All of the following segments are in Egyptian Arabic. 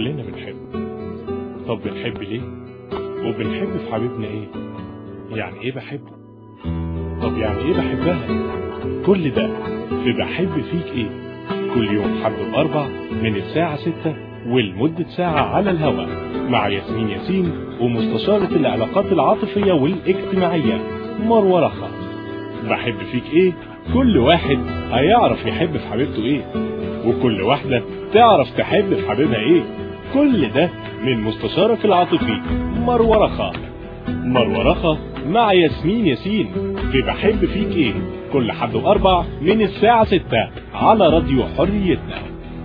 كلنا بنحب طب بنحب ليه وبنحب في حبيبنا ايه يعني ايه بحبه طب يعني ايه بحبها كل ده في بحب فيك ايه كل يوم حد واربع من الساعة ستة ولمدة ساعة على الهواء مع ياسمين ياسين ومستشارة العلاقات العاطفية والاجتماعية مروة رخا بحب فيك ايه كل واحد هيعرف يحب في حبيبته ايه وكل واحدة تعرف تحب في حبيبها ايه كل ده من مستشارك العاطفي مروة رخا مروة رخا مع ياسمين ياسين في بحب فيك ايه كل حد واربع من الساعة ستة على راديو حريتنا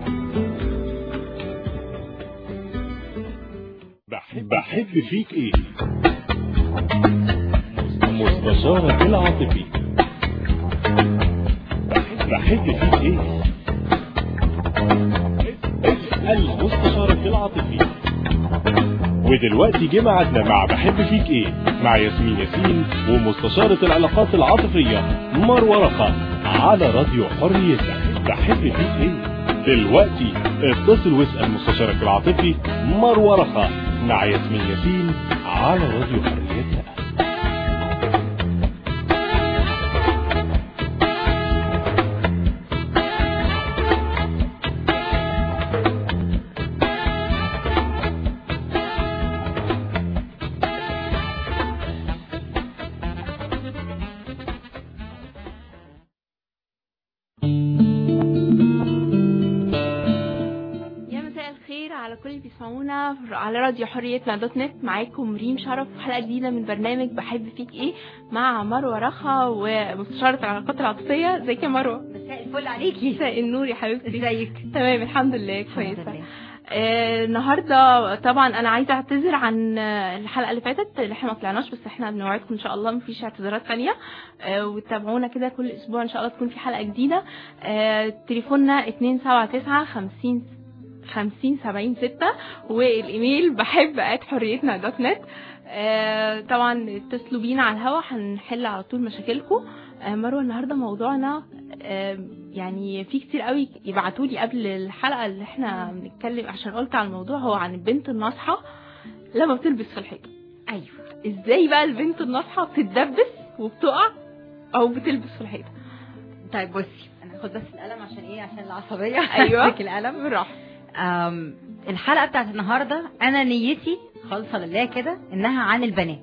بحب, بحب فيك ايه مستشارك العاطفي بحب فيك ايه اسأل مستشارك العاطفي ودلوقتي جه ميعادنا مع بحب فيك ايه مع ياسمين ياسين ومستشارة العلاقات العاطفية مروة رخا على راديو حريتك بحب فيك ايه دلوقتي اتصل واسأل مستشارك العاطفي مروة رخا مع ياسمين ياسين على راديو حريتك يا مساء الخير على كل اللي بيسمعونا على راديو حريتنا دوت نت معاكم ريم شرف حلقه جديده من برنامج بحب فيك ايه مع مروه رخا ومستشاره العلاقات العاطفيه ازيك يا مروه مساء الفل عليكي مساء النور يا حبيبتي ازيك تمام الحمد لله الحمد كويسه لله. آه، النهارده طبعا انا عايزه اعتذر عن آه، الحلقه اللي فاتت اللي احنا ما طلعناش بس احنا بنوعدكم ان شاء الله مفيش اعتذارات ثانيه وتابعونا كده كل اسبوع ان شاء الله تكون في حلقه جديده آه، تليفوننا 279 50 50 70 6 والايميل بحب ات حريتنا دوت نت آه، طبعا اتصلوا بينا على الهوا هنحل على طول مشاكلكم آه، مروه النهارده موضوعنا آه، يعني في كتير قوي يبعتوا لي قبل الحلقه اللي احنا بنتكلم عشان قلت على الموضوع هو عن البنت الناصحه لما بتلبس في الحيطه ايوه ازاي بقى البنت الناصحه بتتدبس وبتقع او بتلبس في الحيطه طيب بصي انا هاخد بس القلم عشان ايه عشان العصبيه أيوة. امسك القلم بالراحه أم الحلقه بتاعت النهارده انا نيتي خالصه لله كده انها عن البنات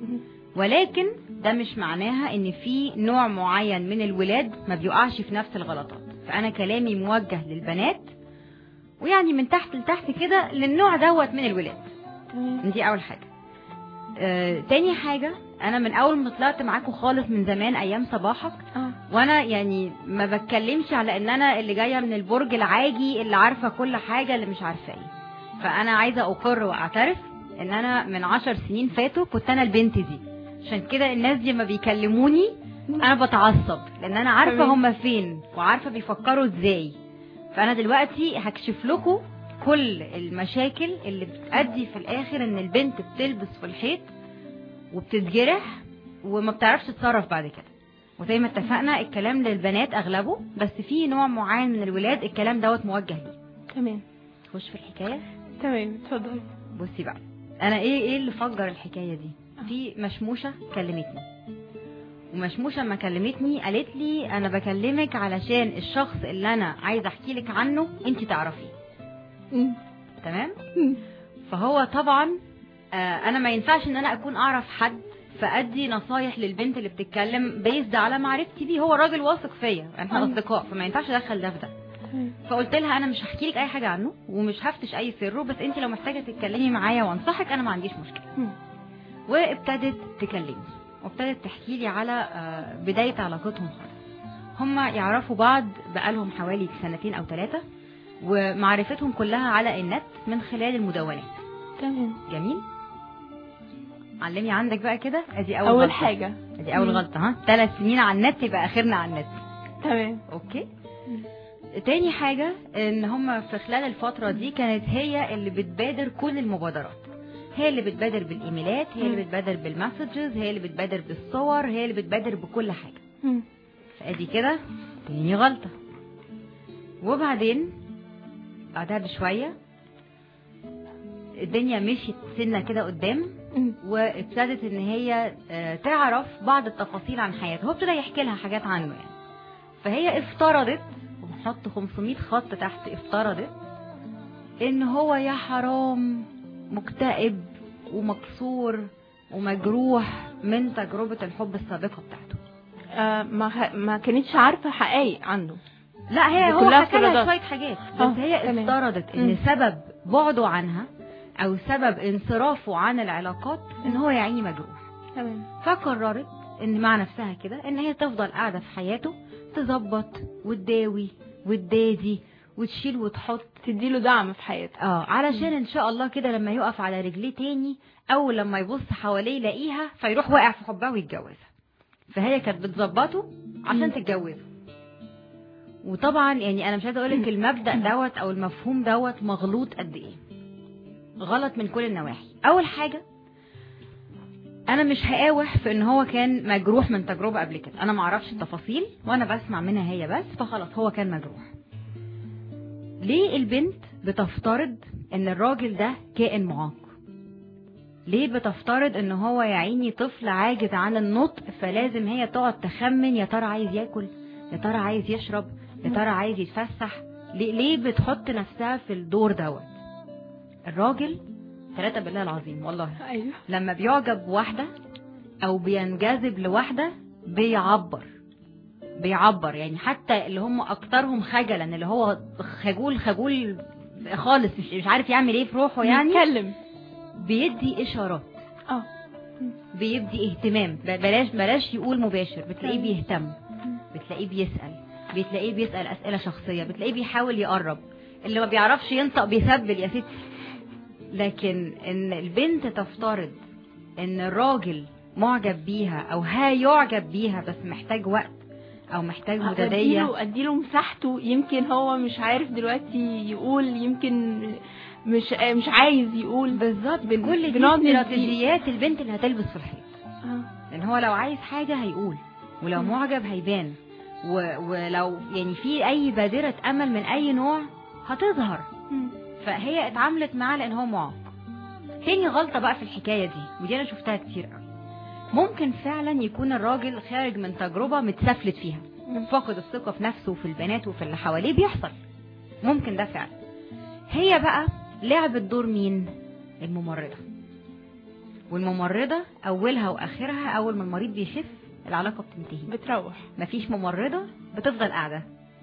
ولكن ده مش معناها ان في نوع معين من الولاد ما بيقعش في نفس الغلطات فانا كلامي موجه للبنات ويعني من تحت لتحت كده للنوع دوت من الولاد تمام دي اول حاجه آه، تاني حاجه انا من اول ما طلعت معاكم خالص من زمان ايام صباحك اه وانا يعني ما بتكلمش على ان انا اللي جايه من البرج العاجي اللي عارفه كل حاجه اللي مش عارفه ايه فانا عايزه اقر واعترف ان انا من عشر سنين فاتوا كنت انا البنت دي عشان كده الناس دي ما بيكلموني انا بتعصب لان انا عارفه تمام. هم فين وعارفه بيفكروا ازاي فانا دلوقتي هكشف لكم كل المشاكل اللي بتأدي في الاخر ان البنت بتلبس في الحيط وبتتجرح وما بتعرفش تتصرف بعد كده وزي ما اتفقنا الكلام للبنات اغلبه بس في نوع معين من الولاد الكلام دوت موجه ليه تمام خش في الحكايه تمام اتفضلي بصي بقى انا ايه ايه اللي فجر الحكايه دي في مشموشه كلمتني ومشموشه لما كلمتني قالت لي انا بكلمك علشان الشخص اللي انا عايزه احكي لك عنه انت تعرفيه مم. تمام مم. فهو طبعا آه، انا ما ينفعش ان انا اكون اعرف حد فادي نصايح للبنت اللي بتتكلم بيزد على معرفتي بيه هو راجل واثق فيا احنا أيوة. اصدقاء فما ينفعش ادخل ده في ده تمام فقلت لها انا مش هحكي لك اي حاجه عنه ومش هفتش اي سره بس انت لو محتاجه تتكلمي معايا وانصحك انا ما عنديش مشكله مم. وابتدت تكلمني وابتدت تحكي لي على آه، بدايه علاقتهم خالص هم يعرفوا بعض بقالهم حوالي سنتين او ثلاثه ومعرفتهم كلها على النت من خلال المدونات تمام جميل علمي عندك بقى كده ادي اول اول غلطة. حاجه ادي اول مم. غلطه ها ثلاث سنين على النت يبقى اخرنا على النت تمام اوكي تاني حاجة ان هم في خلال الفترة دي كانت هي اللي بتبادر كل المبادرات هي اللي بتبادر بالايميلات هي اللي مم. بتبادر بالمسجز هي اللي بتبادر بالصور هي اللي بتبادر بكل حاجة مم. فادي كده تاني غلطة وبعدين بعدها بشوية الدنيا مشيت سنه كده قدام مم. وابتدت ان هي آه، تعرف بعض التفاصيل عن حياته هو ابتدى يحكي لها حاجات عنه يعني فهي افترضت ونحط 500 خط تحت افترضت ان هو يا حرام مكتئب ومكسور ومجروح من تجربة الحب السابقة بتاعته آه ما ه- ما كانتش عارفه حقائق عنده لا هي دي هو كلها حكى لها افتراضات. شوية حاجات آه، بس هي تمام. افترضت ان مم. سبب بعده عنها او سبب انصرافه عن العلاقات ان هو يا عيني مجروح تمام فقررت ان مع نفسها كده ان هي تفضل قاعده في حياته تظبط وتداوي وتدادي وتشيل وتحط تديله دعم في حياته اه علشان ان شاء الله كده لما يقف على رجليه تاني او لما يبص حواليه يلاقيها فيروح واقع في حبها ويتجوزها فهي كانت بتظبطه عشان مم. تتجوزه وطبعا يعني انا مش عايزه اقول لك المبدا دوت او المفهوم دوت مغلوط قد ايه غلط من كل النواحي اول حاجه انا مش هقاوح في ان هو كان مجروح من تجربه قبل كده انا ما اعرفش التفاصيل وانا بسمع منها هي بس فخلاص هو كان مجروح ليه البنت بتفترض ان الراجل ده كائن معاق ليه بتفترض ان هو يا عيني طفل عاجز عن النطق فلازم هي تقعد تخمن يا ترى عايز ياكل يا ترى عايز يشرب يا ترى عايز يتفسح ليه, ليه بتحط نفسها في الدور دوت الراجل ثلاثة بالله العظيم والله ايوه لما بيعجب بواحدة أو بينجذب لواحدة بيعبر بيعبر يعني حتى اللي هم أكترهم خجلا اللي هو خجول خجول خالص مش, مش عارف يعمل ايه في روحه يعني يتكلم بيدي إشارات اه بيدي اهتمام ب- بلاش بلاش يقول مباشر بتلاقيه تمام. بيهتم بتلاقيه بيسأل بتلاقيه بيسأل أسئلة شخصية بتلاقيه بيحاول يقرب اللي ما بيعرفش ينطق بيسبل يا ستي لكن ان البنت تفترض ان الراجل معجب بيها او هيعجب بيها بس محتاج وقت او محتاج مدادية اديله اديله مساحته يمكن هو مش عارف دلوقتي يقول يمكن مش مش عايز يقول بالظبط بن- كل دي بنقعد ندي- استراتيجيات البنت اللي هتلبس في الحيط آه. لان هو لو عايز حاجة هيقول ولو مم. معجب هيبان و... ولو يعني في اي بادرة امل من اي نوع هتظهر مم. فهي اتعاملت معاه لان هو معاق تاني غلطة بقى في الحكاية دي ودي انا شفتها كتير قوي ممكن فعلا يكون الراجل خارج من تجربة متسفلت فيها فاقد الثقة في نفسه وفي البنات وفي اللي حواليه بيحصل ممكن ده فعلا هي بقى لعبت دور مين الممرضة والممرضة أولها وآخرها أول ما المريض بيخف العلاقة بتنتهي بتروح مفيش ممرضة بتفضل قاعدة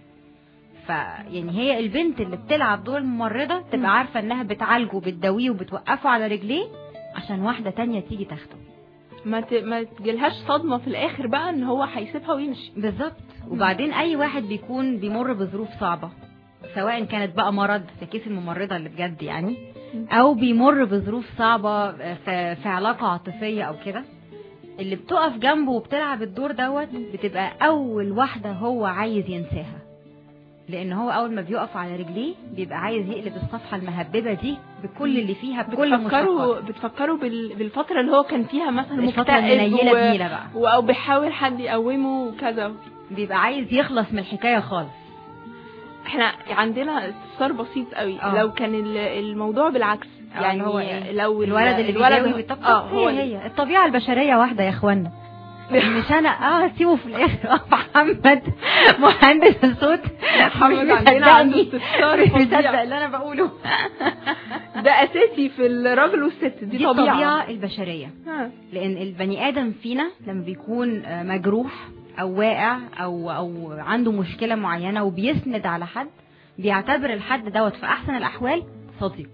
فيعني هي البنت اللي بتلعب دور الممرضة مم. تبقى عارفة انها بتعالجه وبتداويه وبتوقفه على رجليه عشان واحدة تانية تيجي تاخده ما ت... ما تجيلهاش صدمه في الاخر بقى ان هو هيسيبها ويمشي بالظبط وبعدين اي واحد بيكون بيمر بظروف صعبة سواء كانت بقى مرض في كيس الممرضة اللي بجد يعني مم. او بيمر بظروف صعبة في, في علاقة عاطفية او كده اللي بتقف جنبه وبتلعب الدور دوت بتبقى اول واحدة هو عايز ينساها لان هو اول ما بيقف على رجليه بيبقى عايز يقلب الصفحة المهببة دي بكل اللي فيها بكل بتفكروا مشتقات بتفكروا بال... بالفتره اللي هو كان فيها مثلا الفترة مكتئب المنيلة و... بنيلة بقى و... او بيحاول حد يقومه وكذا بيبقى عايز يخلص من الحكاية خالص احنا عندنا استفسار بسيط قوي آه. لو كان ال- الموضوع بالعكس آه، يعني هو إيه؟ لو ال- الولد اللي الولد بيداوي هو- ويطبطب اه هو هي هي الطبيعة البشرية واحدة يا اخوانا مش انا اه سيبه في الاخر اه محمد مهندس الصوت محمد مش عندنا عنده مصدقني استفسار مش فظيع. مصدق اللي انا بقوله ده اساسي في الراجل والست دي, دي طبيعه الطبيعة البشرية ها. لان البني ادم فينا لما بيكون آه، مجروح او واقع او او عنده مشكلة معينة وبيسند على حد بيعتبر الحد دوت في احسن الاحوال صديق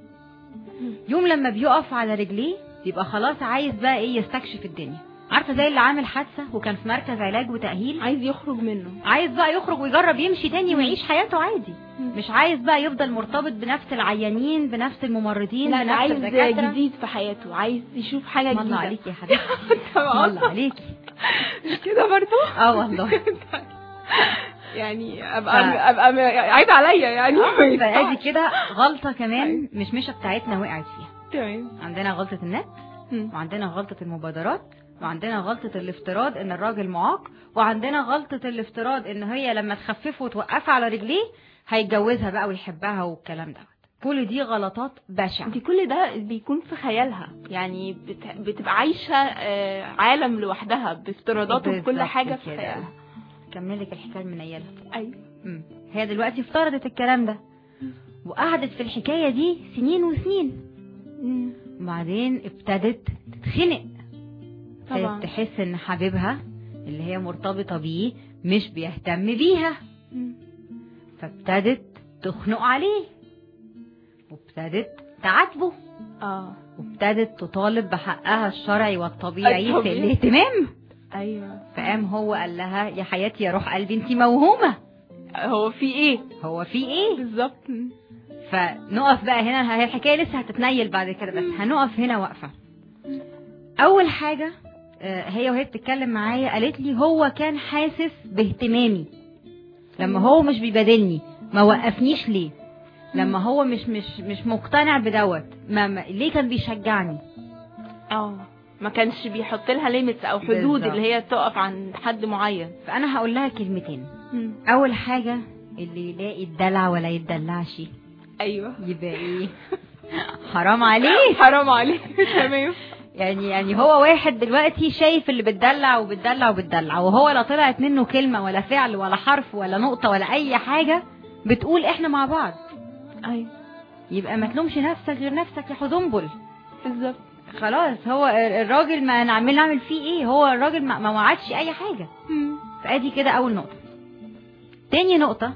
يوم لما بيقف على رجليه بيبقى خلاص عايز بقى ايه يستكشف الدنيا عارفه زي اللي عامل حادثه وكان في مركز علاج وتاهيل عايز يخرج منه عايز بقى يخرج ويجرب يمشي تاني ويعيش حياته عادي مش عايز بقى يفضل مرتبط بنفس العيانين بنفس الممرضين لا بنفس انا عايز الدكاتره جديد في حياته عايز يشوف حاجه الله جديده عليك يا حبيبتي طبعا. الله عليكي مش كده برضو اه والله يعني ابقى ف- ابقى م- عيب عليا يعني ما فادي ينفعش. كده غلطه كمان مش مش بتاعتنا وقعت فيها تمام عندنا غلطه النت مم. وعندنا غلطة المبادرات وعندنا غلطة الافتراض ان الراجل معاق وعندنا غلطة الافتراض ان هي لما تخففه وتوقفها على رجليه هيتجوزها بقى ويحبها والكلام دوت كل دي غلطات بشعة دي كل ده بيكون في خيالها يعني بت- بتبقى عايشة آه، عالم لوحدها بافتراضاته بكل بالظبط حاجة في كده. خيالها كملك الحكاية من نيلها ايوه مم. هي دلوقتي افترضت الكلام ده وقعدت في الحكاية دي سنين وسنين مم. وبعدين ابتدت تتخنق طبعا ابتدت تحس ان حبيبها اللي هي مرتبطة بيه مش بيهتم بيها مم. فابتدت تخنق عليه وابتدت تعاتبه اه وابتدت تطالب بحقها الشرعي والطبيعي في الطبيعي. الاهتمام ايوه فقام هو قال لها يا حياتي يا روح قلبي انت موهومة هو في ايه هو في ايه بالظبط مم. فنقف بقى هنا هي الحكايه لسه هتتنيل بعد كده بس هنقف هنا واقفه اول حاجه آه، هي وهي بتتكلم معايا قالت لي هو كان حاسس باهتمامي لما هو مش بيبادلني ما وقفنيش ليه لما هو مش مش مش مقتنع بدوت ما ما ليه كان بيشجعني اه ما كانش بيحط لها ليميتس او حدود بالظبط. اللي هي تقف عند حد معين فانا هقول لها كلمتين مم. اول حاجه اللي يلاقي الدلع ولا يتدلعش ايوه يبقى ايه حرام عليه حرام عليك تمام يعني يعني هو واحد دلوقتي شايف اللي بتدلع وبتدلع وبتدلع وهو لا طلعت منه كلمة ولا فعل ولا حرف ولا نقطة ولا أي حاجة بتقول إحنا مع بعض ايوه يبقى ما تلومش نفسك غير نفسك يا حزنبل بالظبط خلاص هو الراجل ما نعمل نعمل فيه ايه هو الراجل ما, ما وعدش اي حاجة مم. فادي كده اول نقطة تاني نقطة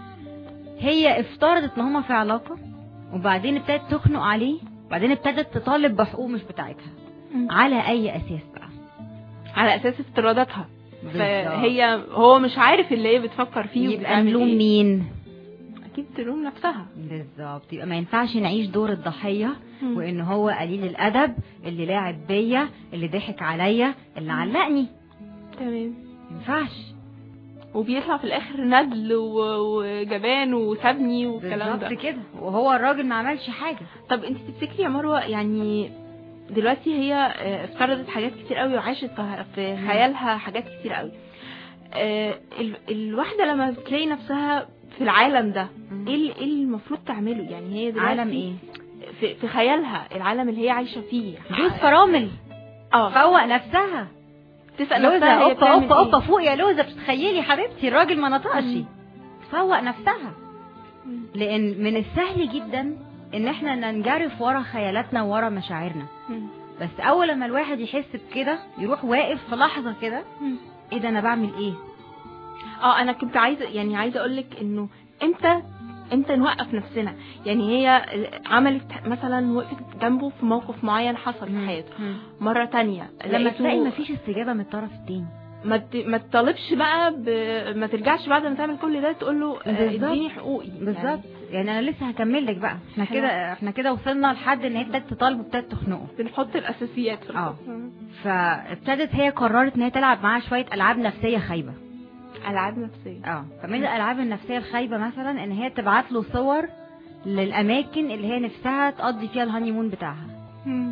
هي افترضت ان هما في علاقة وبعدين ابتدت تخنق عليه وبعدين ابتدت تطالب بحقوق مش بتاعتها مم. على اي اساس بقى على اساس افتراضاتها بالظبط. فهي هو مش عارف اللي هي بتفكر فيه يبقى وبتعمل نلوم إيه. مين اكيد تلوم نفسها بالظبط يبقى ما ينفعش نعيش دور الضحية مم. وان هو قليل الادب اللي لاعب بيا اللي ضحك عليا اللي علقني تمام ما ينفعش وبيطلع في الاخر ندل و- وجبان وسابني والكلام بالظبط ده كده وهو الراجل ما عملش حاجة طب انت تفتكري يا مروه يعني دلوقتي هي آه، افترضت حاجات كتير قوي وعاشت في- في خيالها حاجات كتير قوي آه، ال- الواحده لما بتلاقي نفسها في العالم ده مم. ايه ال- ايه المفروض تعمله يعني هي دلوقتي عالم ايه في, في خيالها العالم اللي هي عايشه فيه جوز فرامل اه فوق نفسها تسال لوزة نفسها هي اوبا بتعمل اوبا اوبا ايه فوق يا لوزة بتتخيلي حبيبتي الراجل ما نطقش مم. فوق نفسها مم. لان من السهل جدا ان احنا ننجرف ورا خيالاتنا ورا مشاعرنا مم. بس اول لما الواحد يحس بكده يروح واقف في لحظة كده مم. ايه ده انا بعمل ايه اه انا كنت عايزه يعني عايزه اقول لك انه امتى امتى نوقف نفسنا يعني هي عملت مثلا وقفت جنبه في موقف معين حصل في حياته مره تانية لما لقيته تلاقي مفيش استجابة من الطرف التاني ما ت- ما تطالبش بقى ب... ما ترجعش بعد ما تعمل كل ده تقول له آه، بالظبط. اديني حقوقي بالظبط يعني انا لسه هكمل لك بقى احنا حلو. كده احنا كده وصلنا لحد ان هي ابتدت تطالب وابتدت تخنقه يعني بنحط الاساسيات في اه. الخط. فابتدت هي قررت ان هي تلعب معاه شويه العاب نفسيه خايبه العاب نفسيه اه فمن الالعاب النفسيه الخايبه مثلا ان هي تبعت له صور للاماكن اللي هي نفسها تقضي فيها الهانيمون بتاعها مم.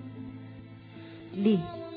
ليه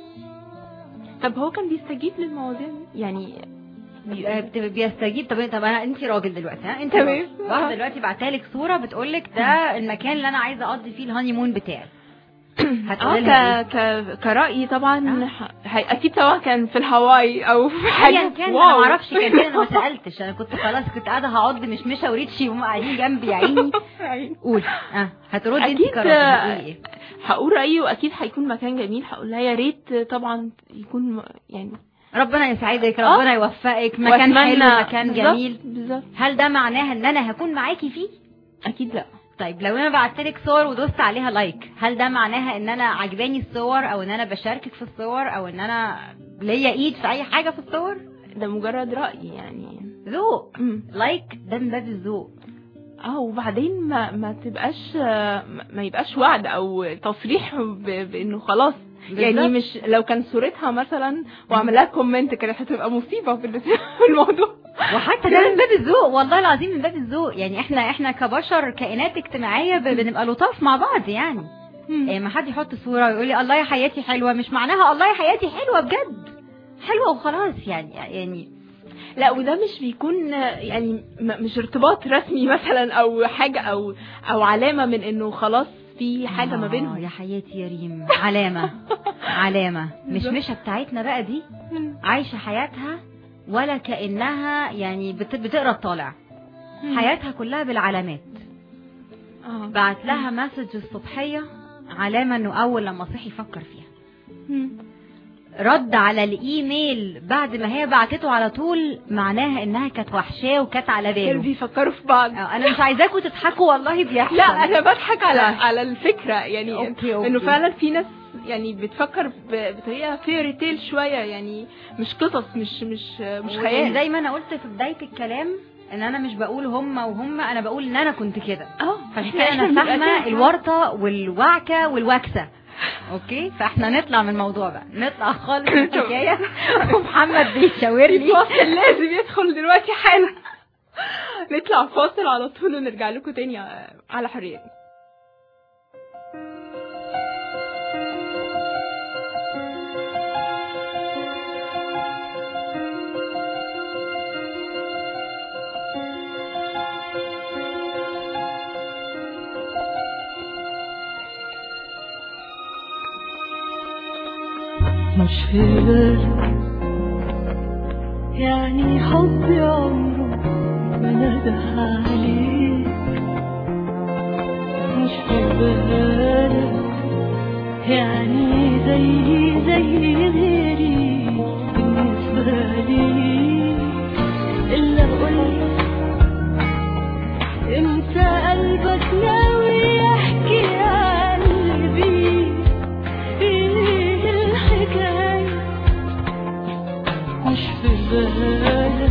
طب هو كان بيستجيب للمواضيع دي يعني آه، بت- بيستجيب طب طب انا انت راجل دلوقتي ها انت تمام. راجل. واحده دلوقتي بعتلك صوره بتقولك ده المكان اللي انا عايزه اقضي فيه الهانيمون بتاعي هتقولي لها اه ايه ك... ك... كرأيي طبعا آه. ح... هي... اكيد طبعا كان في الهواي او في حاجه ايا كان انا واو. ما اعرفش كان فين انا ما سالتش انا كنت خلاص كنت قاعده هقعد مشمشه وريتشي وهم قاعدين جنبي يا عيني قول اه هتردي انت أكيد، كراجل هتقولي ايه هقول رأيي واكيد هيكون مكان جميل هقول لها يا ريت طبعا يكون م- يعني ربنا يسعدك آه. ربنا يوفقك مكان وأتمنى- حلو مكان بالظبط- جميل بالظبط هل ده معناها ان انا هكون معاكي فيه اكيد لا طيب لو انا بعتلك صور ودوست عليها لايك هل ده معناها ان انا عجباني الصور او ان انا بشاركك في الصور او ان انا ليا ايد في اي حاجه في الصور ده مجرد رأي يعني ذوق مم. لايك ده من باب الذوق اه وبعدين ما ما تبقاش ما ما يبقاش وعد او تصريح ب... بانه خلاص يعني بالظبط. مش لو كان صورتها مثلا وعملها كومنت كانت هتبقى مصيبه في ال- في الموضوع وحتى ده من باب الذوق والله العظيم من باب الذوق يعني احنا احنا كبشر كائنات اجتماعيه ب- بنبقى لطاف مع بعض يعني إيه ما حد يحط صوره ويقول لي الله يا حياتي حلوه مش معناها الله يا حياتي حلوه بجد حلوه وخلاص يعني يعني لا وده مش بيكون يعني م- مش ارتباط رسمي مثلا او حاجه او او علامه من انه خلاص في حاجه ما آه، بينهم يا حياتي يا ريم علامة علامة مش بالظبط. مش بتاعتنا بقى دي عايشة حياتها ولا كأنها يعني بت- بتقرا الطالع حياتها كلها بالعلامات اه بعت لها مسج الصبحية علامة انه اول لما صحي يفكر فيها مم. رد على الايميل بعد ما هي بعتته على طول معناها انها كانت وحشاه وكانت على كانوا باله بيفكروا في بعض آه، انا مش عايزاكم تضحكوا والله بيحصل لا انا بضحك على طيب. على الفكره يعني أوكي، أوكي. انه فعلا في ناس يعني بتفكر ب- بطريقه فيري تيل شويه يعني مش قصص مش مش مش وزي- خيال زي ما انا قلت في بداية الكلام ان انا مش بقول هم وهم انا بقول ان انا كنت كده اه فعشان إحنا- كده إحنا انا بنبقى فاهمه كده. الورطه والوعكه والوكسه اوكي فاحنا نطلع من الموضوع بقى نطلع خالص من الحكايه ومحمد بيشاور لي الفاصل لازم يدخل دلوقتي حالا نطلع فاصل على طول ونرجع لكم تاني على حريتنا مش في بالك يعني حبي عمره ما نده عليك مش في بالك يعني زي زي غيري بالنسبة لي إلا قولي امتى قلبك ناوي يحكي قلبي ايه الحكاية مش في بالك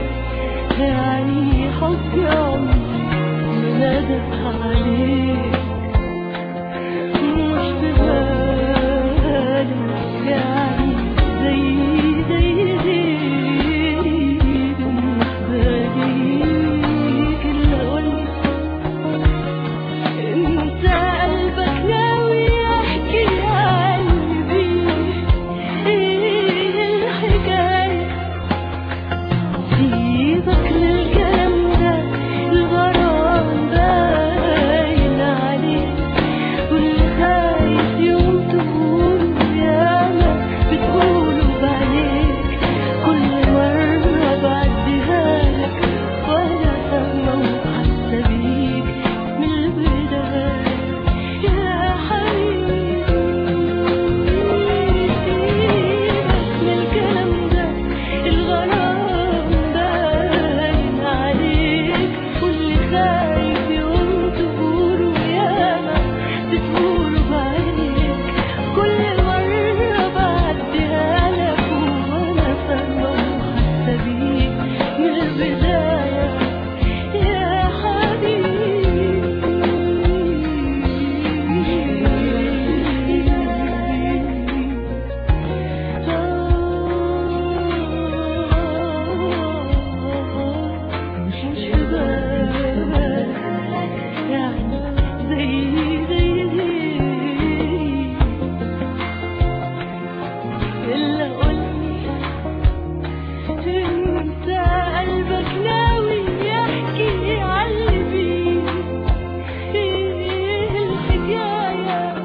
يعني حبي عمري منادت عليك مش في بالك يعني زي زي غيري بالنسبة ليك إلا قولي انت قلبك ناوي يحكي قلبي ايه الحكاية سيبك من الكلام ده الغرام باين عليك واللي خايف يوم تقوله ياما بتقوله بعينيك كل مرة بعديها لك ولا فاهمة وحاسة بيك من البداية يا حبيبي سيبك من الكلام ده الغرام باين عليك واللي خايف يوم تقوله ياما بتقوله بعينيك كل مرة بعديها لك وأنا فاهمة وحاسة بيك من البداية يا حبيبي مش بالك يعني زي زي غيري إلا قولي انت قلبك ناوي يحكي قلبي ايه الحكاية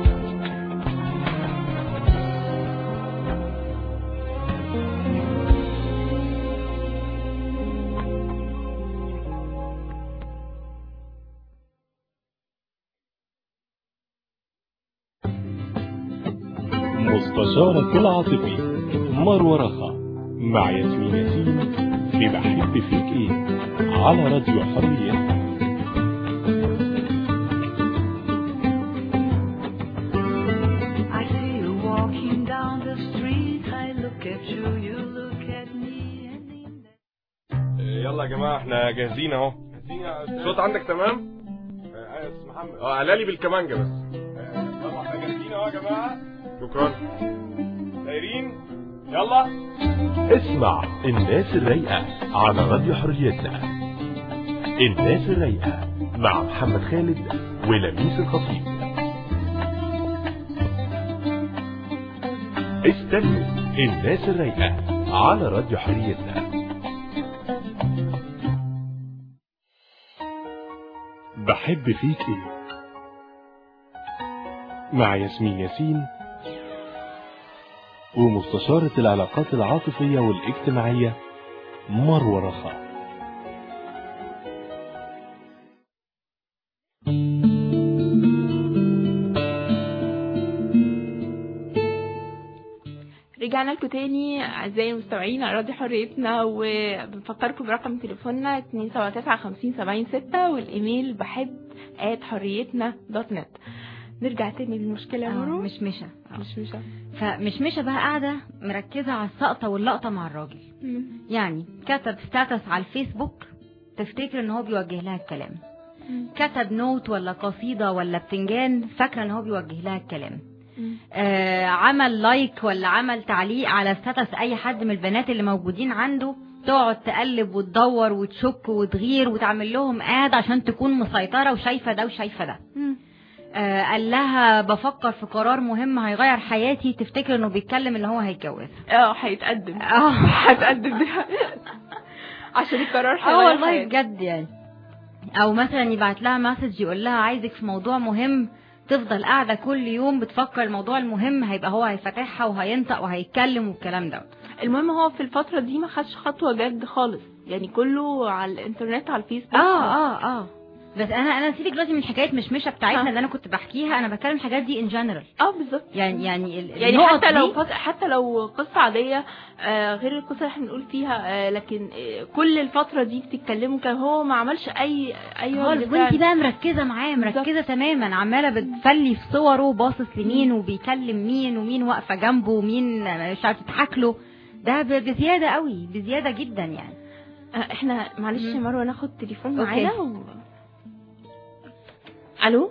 مستشارك العاطفي مروة رخا مع ياسمين ياسين في بحب فيك ايه على راديو حرية I see you walking down the street I look at you you look at me and in the يلا يا جماعه احنا جاهزين اهو الصوت عندك تمام آه، يا استاذ محمد اه علالي بالكمانجه بس آه، يلا احنا جاهزين اهو يا جماعه شكرا دايرين يلا اسمع الناس الرايقة على راديو حريتنا الناس الرايقة مع محمد خالد ولميس الخطيب استنوا الناس الرايقة على راديو حريتنا بحب فيك ايه مع ياسمين ياسين ومستشارة العلاقات العاطفية والاجتماعية مروة رخاء رجعنا لكم تاني اعزائي المستمعين على راديو حريتنا وبنفكركم برقم تليفوننا 279 والايميل بحب at حريتنا دوت نت نرجع تاني للمشكلة يا آه، مرو مش مشى مش مش فمشمشة بقى قاعدة مركزة على السقطة واللقطة مع الراجل يعني كتب ستاتس على الفيسبوك تفتكر ان هو بيوجه لها الكلام كتب نوت ولا قصيدة ولا بتنجان فاكرة ان هو بيوجه لها الكلام آه عمل لايك ولا عمل تعليق على ستاتس اي حد من البنات اللي موجودين عنده تقعد تقلب وتدور وتشك وتغير وتعمل لهم اد عشان تكون مسيطرة وشايفة ده وشايفة ده آه قال لها بفكر في قرار مهم هيغير حياتي تفتكر انه بيتكلم ان هو هيتجوزها اه هيتقدم اه هتقدم دي عشان القرار اه هيغير والله حياتي. بجد يعني او مثلا يبعت لها مسج يقول لها عايزك في موضوع مهم تفضل قاعدة كل يوم بتفكر الموضوع المهم هيبقى هو هيفتحها وهينطق وهيتكلم والكلام ده المهم هو في الفترة دي ما خدش خطوة جد خالص يعني كله على الانترنت على الفيسبوك اه اه اه بس انا انا سيبك دلوقتي من حكايه مشمشه بتاعتنا آه. اللي انا كنت بحكيها انا بتكلم الحاجات دي ان جنرال اه بالظبط يعني يعني ال- يعني النقط حتى لو دي- فت... حتى لو قصة عادية آه غير القصة اللي احنا بنقول فيها آه لكن آه كل الفترة دي بتتكلموا كان هو ما عملش اي اي خالص رد وانت فعل. بقى مركزه معاه مركزه تماما عماله بتفلي في صوره باصص لمين وبيكلم مين ومين واقفه جنبه ومين مش عارفه تضحك له ده ب- بزياده قوي بزياده جدا يعني آه احنا معلش يا مم. مروه ناخد تليفون أوكي. معانا و... الو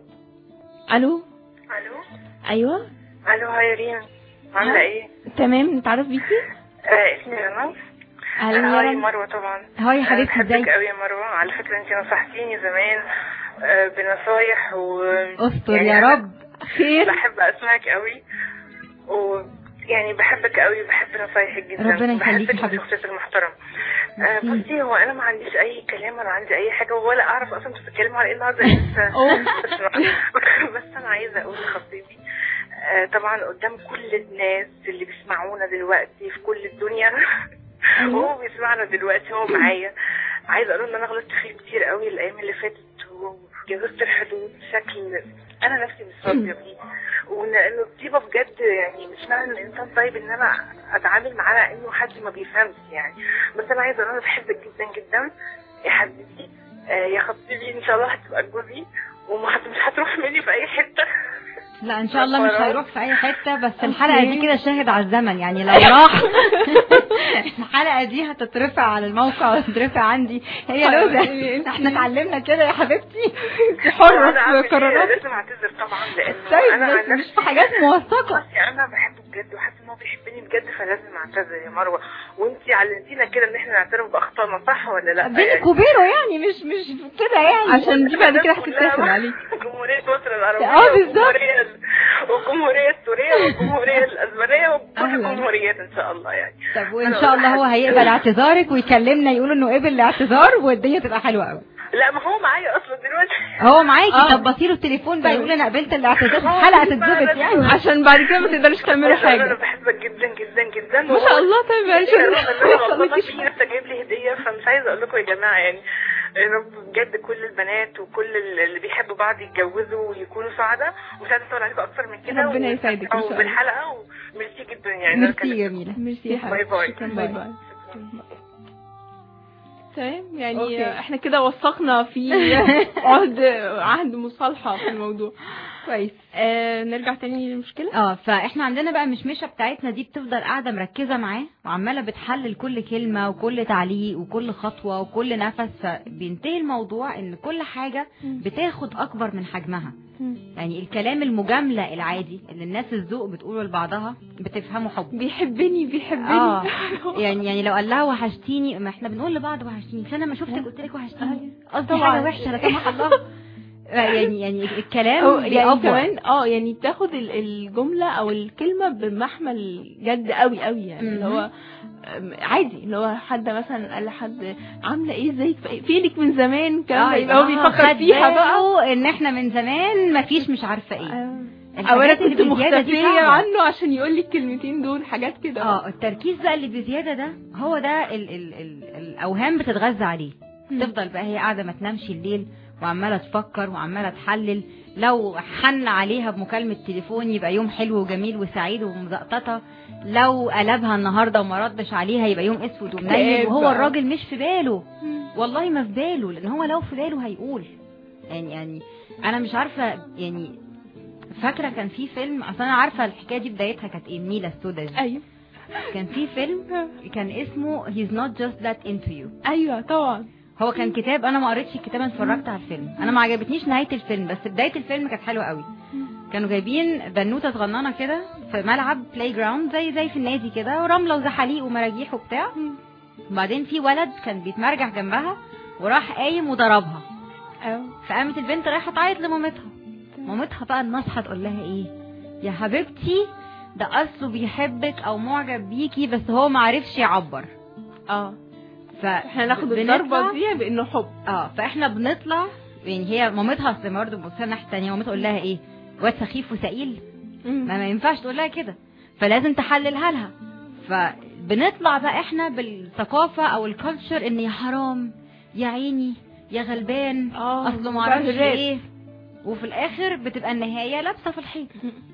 الو الو ايوه الو هاي ريم عامله ايه تمام نتعرف بيكي آه اسمي رنا اهلا يا هاي رنا مروه طبعا هاي يا أنا حبيبتي بحبك ازيك قوي يا مروه على فكره انت نصحتيني زمان آه بنصايح و استر يعني يا أنا رب خير بحب اسمعك قوي و يعني بحبك قوي بحب نصايحك جدا ربنا يخليكي بحسك من حبيبتي. شخصيتك المحترم آه ميرسي. بصي هو انا ما عنديش اي كلام ولا عندي اي حاجه ولا اعرف اصلا انتوا بتتكلموا على ايه النهارده لسه بس بس انا عايزه اقول لخطيبي آه، طبعا قدام كل الناس اللي بيسمعونا دلوقتي في كل الدنيا وهو بيسمعنا دلوقتي هو معايا عايزه اقول له ان انا غلطت فيه كتير قوي الايام اللي فاتت وجاوزت الحدود بشكل انا نفسي مش راضيه بيه وان إن الطيبه بجد يعني مش معنى ان الانسان طيب ان انا اتعامل معاه على انه حد ما بيفهمش يعني بس انا عايزه اقول انا بحبك جدا جدا يا حبيبتي آه، يا خطيبي ان شاء الله هتبقى جوزي ومش هتروح مني في اي حته لا ان شاء الله مش خلاص. هيروح في اي حته بس الحلقه دي كده شاهد على الزمن يعني لو راح الحلقه دي هتترفع على الموقع وتترفع عندي هي لوزه احنا اتعلمنا كده يا حبيبتي انت حره أنا أعمل في إيه؟ قراراتك لازم اعتذر طبعا لانه طيب انا بس عن مش نفسي في حاجات موثقه بصي انا بحبه بجد وحاسه ان هو بيحبني بجد فلازم اعتذر يا مروه وانتي علمتينا كده ان احنا نعترف باخطائنا صح ولا لا بينك وبينه يعني مش مش كده يعني عشان دي بعد كده الناس كلها هتتاخد عليك جمهورية مصر العربية آه، بالظبط. والجمهورية ال- والجمهورية السورية والجمهورية الأسبانية وكل أهلاً. الجمهوريات إن شاء الله يعني طب وان شاء الله هو هيقبل اعتذارك ويكلمنا يقول انه قبل الاعتذار والدنيا تبقى حلوه قوي لا ما هو معايا أصلا دلوقتي هو معاكي آه. طب بصيله التليفون بقى يقول انا قبلت الاعتذار الحلقه تتظبط يعني عشان بعد كده ما تقدرش تعملوا أنا حاجه بحبك جدا جدا جدا ما شاء الله طيب يعني يا رب شكرا. ان انا غلطانه فيه لسه جايب لي هديه فمش عايزه اقول لكم يا جماعه يعني يا رب بجد كل البنات وكل اللي بيحبوا بعض يتجوزوا ويكونوا سعداء ومش عايزه اطول عليكم اكتر من كده ربنا يسعدك إن شاء الله. بالحلقه وميرسي جدا يعني ميرسي جميله ميرسي يا باي باي. حبيبتي شكرا باي باي تمام يعني أوكي. احنا كده وثقنا في عهد عهد مصالحه في الموضوع كويس آه نرجع تاني للمشكله اه فاحنا عندنا بقى مشمشه بتاعتنا دي بتفضل قاعده مركزه معاه وعماله بتحلل كل كلمه وكل تعليق وكل خطوه وكل نفس فبينتهي الموضوع ان كل حاجه بتاخد اكبر من حجمها يعني الكلام المجامله العادي اللي الناس الذوق بتقوله لبعضها بتفهمه حب بيحبني بيحبني اه يعني يعني لو قال لها وحشتيني ما احنا بنقول لبعض وحشتيني مش انا لما شفتك قلت لك وحشتيني قصدي طبعاً. حاجه وحشه لا سمح الله يعني يعني الكلام أو يعني بيأفور. كمان اه يعني بتاخد ال- الجمله او الكلمه بمحمل جد قوي قوي يعني اللي هو أم، عادي اللي هو حد مثلا قال لحد عامله ايه ازيك فينك من زمان الكلام ده يبقى هو بيفكر خد فيها بقى باله ان احنا من زمان مفيش مش عارفه ايه او انا الحاجات اللي كنت بزيادة دي مختفيه صعبة. عنه عشان يقول لي الكلمتين دول حاجات كده اه التركيز بقى اللي بزياده ده هو ده ال ال ال الاوهام بتتغذى عليه تفضل بقى هي قاعده ما تنامش الليل وعماله تفكر وعماله تحلل لو حن عليها بمكالمه تليفون يبقى يوم حلو وجميل وسعيد ومزقططه لو قلبها النهارده وما ردش عليها يبقى يوم اسود ومنيل اكتئاب وهو بقى. الراجل مش في باله والله ما في باله لان هو لو في باله هيقول يعني يعني انا مش عارفه يعني فاكره كان في فيلم اصل انا عارفه الحكايه دي بدايتها كانت ايه النيله السوداء دي ايوه كان في فيلم كان اسمه He's not just that into you ايوه طبعا هو كان كتاب انا ما قريتش الكتاب انا اتفرجت على الفيلم انا ما عجبتنيش نهايه الفيلم بس بدايه الفيلم كانت حلوه قوي كانوا جايبين بنوته صغننه كده في ملعب بلاي جراوند زي زي في النادي كده ورمله وزحاليق ومراجيح وبتاع وبعدين في ولد كان بيتمرجح جنبها وراح قايم وضربها ايوه فقامت البنت رايحه تعيط لمامتها مامتها بقى النصحه تقول لها ايه يا حبيبتي ده اصله بيحبك او معجب بيكي بس هو ما عرفش يعبر اه ف احنا ناخد بنطلع- الضربه دي بانه حب اه فاحنا بنطلع يعني هي مامتها اصل برضه بص الناحيه الثانيه مامتها تقول لها ايه واد سخيف وسئيل ما, ما ينفعش تقول لها كده فلازم تحللها لها فبنطلع بقى احنا بالثقافه او الكالتشر ان يا حرام يا عيني يا غلبان اه اصله ما اعرفش مبررات. ايه وفي الاخر بتبقى النهايه لابسه في الحيط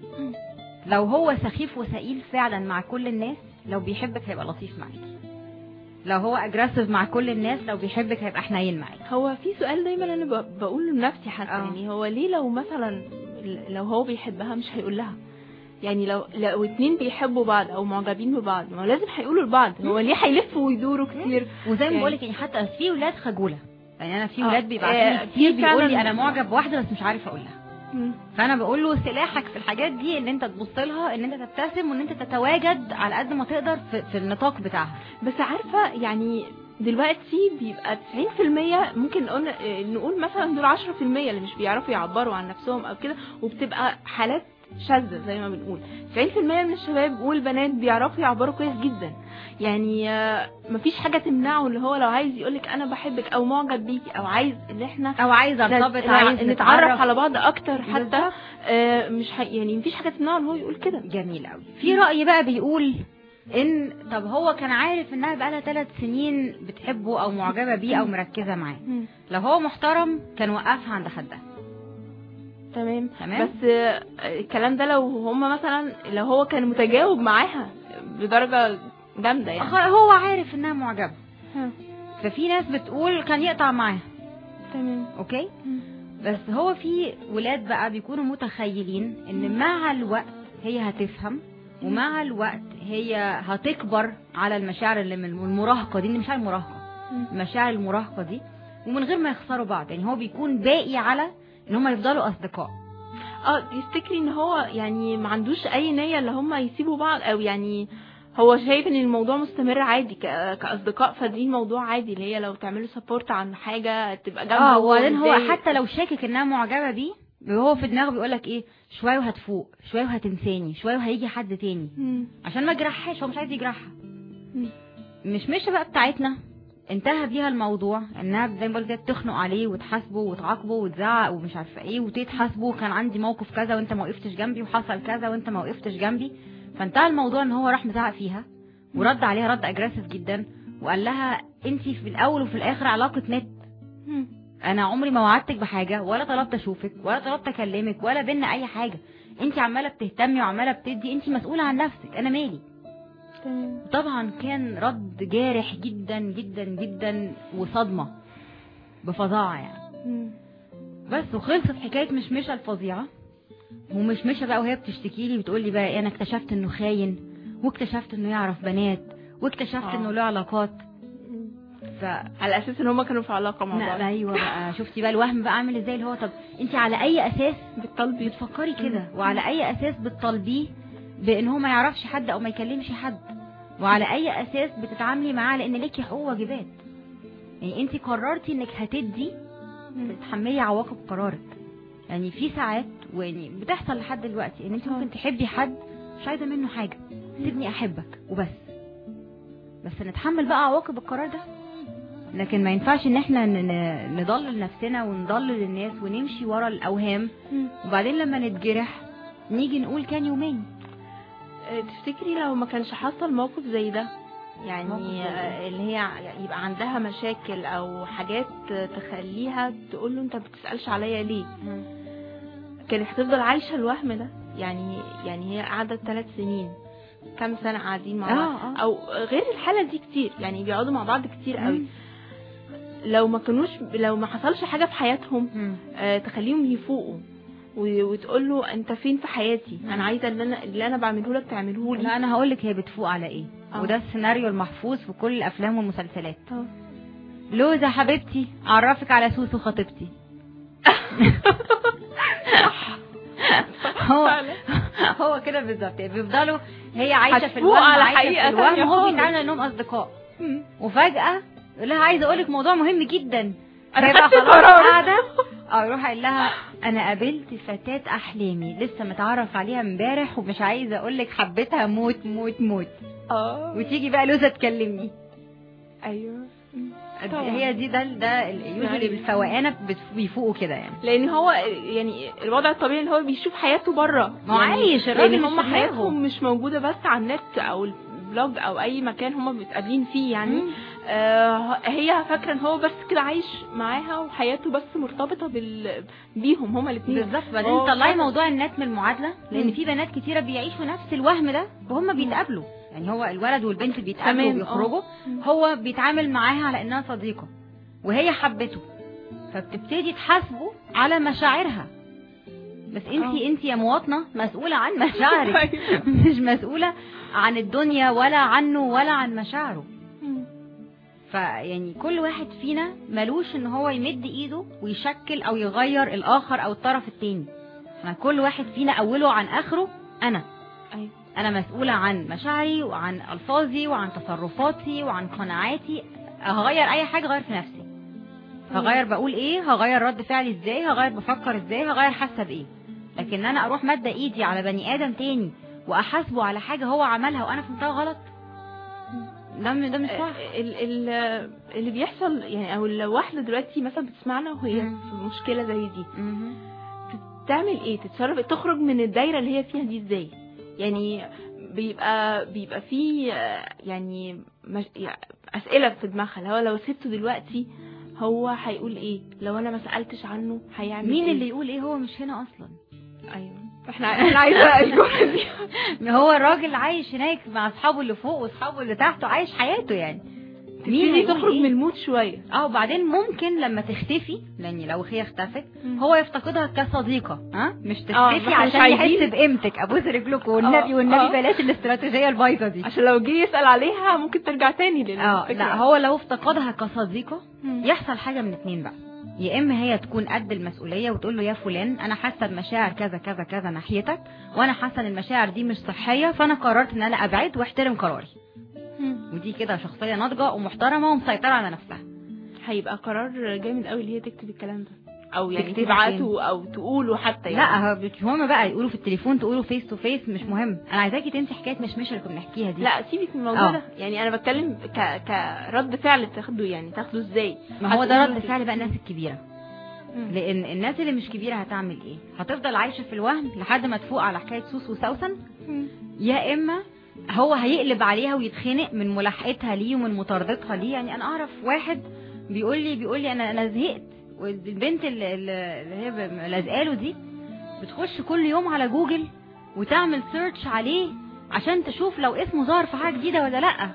لو هو سخيف وسئيل فعلا مع كل الناس لو بيحبك هيبقى لطيف معاكي لو هو اجريسيف مع كل الناس لو بيحبك هيبقى حنين معاكي هو في سؤال دايما انا ب- بقوله لنفسي حتى اه. يعني هو ليه لو مثلا لو هو بيحبها مش هيقول لها يعني لو لو اتنين بيحبوا بعض او معجبين ببعض ما هو لازم هيقولوا لبعض هو ليه هيلفوا ويدوروا كتير وزي ما يعني- بقولك يعني حتى في ولاد خجوله يعني انا في اه. ولاد اه، بيبعتوا لي في كتير بيقول لي فعلا- انا معجب بواحده بس مش عارف اقول لها فانا بقول له سلاحك في الحاجات دي ان انت تبص لها ان انت تبتسم وان انت تتواجد على قد ما تقدر في, في النطاق بتاعها بس عارفه يعني دلوقتي بيبقى 90% ممكن نقول نقول مثلا دول 10% اللي مش بيعرفوا يعبروا عن نفسهم او كده وبتبقى حالات شاذة زي ما بنقول 90% من الشباب والبنات بيعرفوا يعبروا كويس جدا يعني آه، مفيش حاجة تمنعه اللي هو لو عايز يقولك انا بحبك او معجب بيكي او عايز ان احنا او عايز ارتبط نت- عايز نتعرف على بعض اكتر حتى بالظبط. آه، مش ح... يعني مفيش حاجة تمنعه ان هو يقول كده جميل قوي في راي بقى بيقول ان طب هو كان عارف انها بقالها ثلاث سنين بتحبه او معجبه بيه او مركزه معاه مم. لو هو محترم كان وقفها عند حدها تمام تمام. بس آه، الكلام ده لو هما مثلا لو هو كان متجاوب معاها بدرجة جامدة يعني خ- هو عارف انها معجبه ها، ففي ناس بتقول كان يقطع معاها تمام اوكي مم. بس هو في ولاد بقى بيكونوا متخيلين ان مع الوقت هي هتفهم ومع الوقت هي هتكبر على المشاعر اللي من المراهقه دي اللي مش المراهقه مم. المشاعر المراهقه دي ومن غير ما يخسروا بعض يعني هو بيكون باقي على ان هم يفضلوا اصدقاء اه تفتكري ان هو يعني ما عندوش اي نية اللي هما يسيبوا بعض او يعني هو شايف ان الموضوع مستمر عادي ك- كاصدقاء فدي الموضوع عادي اللي هي لو تعملوا سبورت عن حاجة تبقى جنبه اه وهو وبعدين هو متضايق. حتى لو شاكك انها معجبه بيه هو في دماغه بيقول لك ايه شويه وهتفوق شويه وهتنساني شويه وهيجي حد تاني مم. عشان ما يجرحهاش هو مش عايز يجرحها مم. مش مش بقى بتاعتنا انتهى بيها الموضوع انها زي ما بقول كده تخنق عليه وتحاسبه وتعاقبه وتزعق ومش عارفه ايه وتتحاسبه كان عندي موقف كذا وانت ما وقفتش جنبي وحصل كذا وانت ما وقفتش جنبي فانتهى الموضوع ان هو راح مزعق فيها ورد عليها رد اجريسيف جدا وقال لها انت في الاول وفي الاخر علاقه نت مم. انا عمري ما وعدتك بحاجه ولا طلبت اشوفك ولا طلبت اكلمك ولا بينا اي حاجه انت عماله بتهتمي وعماله بتدي انت مسؤوله عن نفسك انا مالي تمام طبعا كان رد جارح جدا جدا جدا وصدمه بفظاعه يعني مم. بس وخلصت حكايه مشمشه الفظيعه ومشمشه بقى وهي بتشتكي لي بتقول لي بقى إيه، انا اكتشفت انه خاين واكتشفت انه يعرف بنات واكتشفت آه. انه له علاقات ف على اساس ان هما كانوا في علاقة مع لا بعض ايوه بقى شفتي بقى الوهم بقى عامل ازاي اللي هو طب انت على اي اساس بالطلبي بتفكري كده وعلى اي اساس بتطالبيه بان هو ما يعرفش حد او ما يكلمش حد وعلى اي اساس بتتعاملي معاه لان ليكي حقوق واجبات يعني انت قررتي انك هتدي تتحملي عواقب قرارك يعني في ساعات ويعني بتحصل لحد دلوقتي ان انت ممكن تحبي حد مش عايزه منه حاجه سيبني احبك وبس بس نتحمل بقى عواقب القرار ده لكن ما ينفعش ان احنا ن- ن- نضلل نفسنا ونضلل الناس ونمشي ورا الاوهام وبعدين لما نتجرح نيجي نقول كان يومين آه، تفتكري لو ما كانش حصل موقف زي ده موقف يعني زي آه، اللي هي ع- يبقى عندها مشاكل او حاجات تخليها تقول له انت ما بتسالش عليا ليه كانت هتفضل عايشه الوهم ده يعني يعني هي قعدت ثلاث سنين كام سنه قاعدين مع بعض اه اه او غير الحاله دي كتير يعني بيقعدوا مع بعض كتير قوي مم. لو ما كانوش لو ما حصلش حاجه في حياتهم مم. آه، تخليهم يفوقوا و- وتقول له انت فين في حياتي انا عايزه اللي انا اللي انا بعمله لك تعمله لي لا انا هقول لك هي بتفوق على ايه آه. وده السيناريو المحفوظ في كل الافلام والمسلسلات آه. لوزة حبيبتي اعرفك على سوسو خطيبتي هو فعلا. هو كده بالظبط يعني بيفضلوا هي عايشه في هتفوق الوهم على عايشه حقيقة في الوهم تانية هو خالص. بيتعامل انهم اصدقاء مم. وفجاه يقول لها عايزه اقول لك موضوع مهم جدا أنا هي بقى خدت خلاص قرار. قاعده اه يروح قايل لها انا قابلت فتاه احلامي لسه متعرف عليها امبارح ومش عايزه اقول لك حبيتها موت موت موت اه وتيجي بقى لوزة تكلمني ايوه طبعا. هي دي ده ده يوجولي يعني- بالفوقانه بت- بيفوقوا كده يعني لان هو يعني الوضع الطبيعي اللي هو بيشوف حياته بره ما هو عايش، الراجل لان مش هم في حياتهم دماغه. مش موجوده بس على النت او البلوج او اي مكان هم متقابلين فيه يعني آه هي فاكره ان هو بس كده عايش معاها وحياته بس مرتبطه بال بيهم هما الاثنين بالظبط بعدين هو طلعي فعلا. موضوع النت من المعادله لان مم. في بنات كتيره بيعيشوا نفس الوهم ده وهم بيتقابلوا يعني هو الولد والبنت بيتقابلوا تمام، وبيخرجوا مم. هو بيتعامل معاها على انها صديقه وهي حبته فبتبتدي تحاسبه على مشاعرها بس انت آه. انت يا مواطنه مسؤوله عن مشاعرك أيوة. مش مسؤوله عن الدنيا ولا عنه ولا عن مشاعره مم. فيعني كل واحد فينا ملوش ان هو يمد ايده ويشكل او يغير الاخر او الطرف التاني يعني كل واحد فينا اوله عن اخره انا ايوه انا مسؤولة عن مشاعري وعن الفاظي وعن تصرفاتي وعن قناعاتي هغير اي حاجة غير في نفسي هغير بقول ايه هغير رد فعلي ازاي هغير بفكر ازاي هغير حاسة بايه لكن انا اروح مادة ايدي على بني ادم تاني واحاسبه على حاجة هو عملها وانا فهمتها غلط ده م- ده مش صح ال ال اللي بيحصل يعني او لو واحده دلوقتي مثلا بتسمعنا وهي مم. في مشكله زي دي مهم. تعمل ايه تتصرف تخرج من الدايره اللي هي فيها دي ازاي يعني بيبقى بيبقى في آه، يعني مش يعني اسئله في دماغها اللي هو لو سبته دلوقتي هو هيقول ايه لو انا ما سالتش عنه هيعمل مين إيه؟ اللي يقول ايه هو مش هنا اصلا ايوه احنا احنا عايزه الجمله دي ما هو الراجل عايش هناك مع اصحابه اللي فوق واصحابه اللي تحته عايش حياته يعني مين تبتدي هيقول تخرج إيه؟ من المود شويه اه وبعدين ممكن لما تختفي لان لو هي اختفت مم. هو يفتقدها كصديقه ها مش آه، تختفي إحنا مش عشان عايزين- يحس بقيمتك ابوس رجلكم والنبي آه، والنبي آه. بلاش الاستراتيجيه البايظه دي عشان لو جه يسال عليها ممكن ترجع تاني للفكره اه لا هو لو افتقدها كصديقه مم. يحصل حاجه من اتنين بقى يا اما هي تكون قد المسؤوليه وتقول له يا فلان انا حاسه بمشاعر كذا كذا كذا ناحيتك وانا حاسه ان المشاعر دي مش صحيه فانا قررت ان انا ابعد واحترم قراري مم. ودي كده شخصيه ناضجه ومحترمه ومسيطره على نفسها هيبقى قرار جامد قوي اللي هي تكتب الكلام ده او يعني تكتبه تبعته او تقوله حتى يعني لا هو مش مهم بقى يقولوا في التليفون تقولوا فيس تو فيس مش مهم انا عايزاكي تنسي حكايه مشمش اللي كنا بنحكيها دي لا سيبك من الموضوع آه. ده يعني انا بتكلم ك... كرد فعل تاخده يعني تاخده ازاي ما هو ده هتقولي رد له فعل بقى الناس الكبيره مم. لان الناس اللي مش كبيره هتعمل ايه هتفضل عايشه في الوهم لحد ما تفوق على حكايه سوس وسوسن مم. يا اما هو هيقلب عليها ويتخنق من ملاحقتها ليه ومن مطاردتها ليه يعني انا اعرف واحد بيقول لي بيقول لي انا انا زهقت والبنت اللي, اللي هي ب- لازقاله دي بتخش كل يوم على جوجل وتعمل سيرش عليه عشان تشوف لو اسمه ظهر في حاجه جديده ولا لا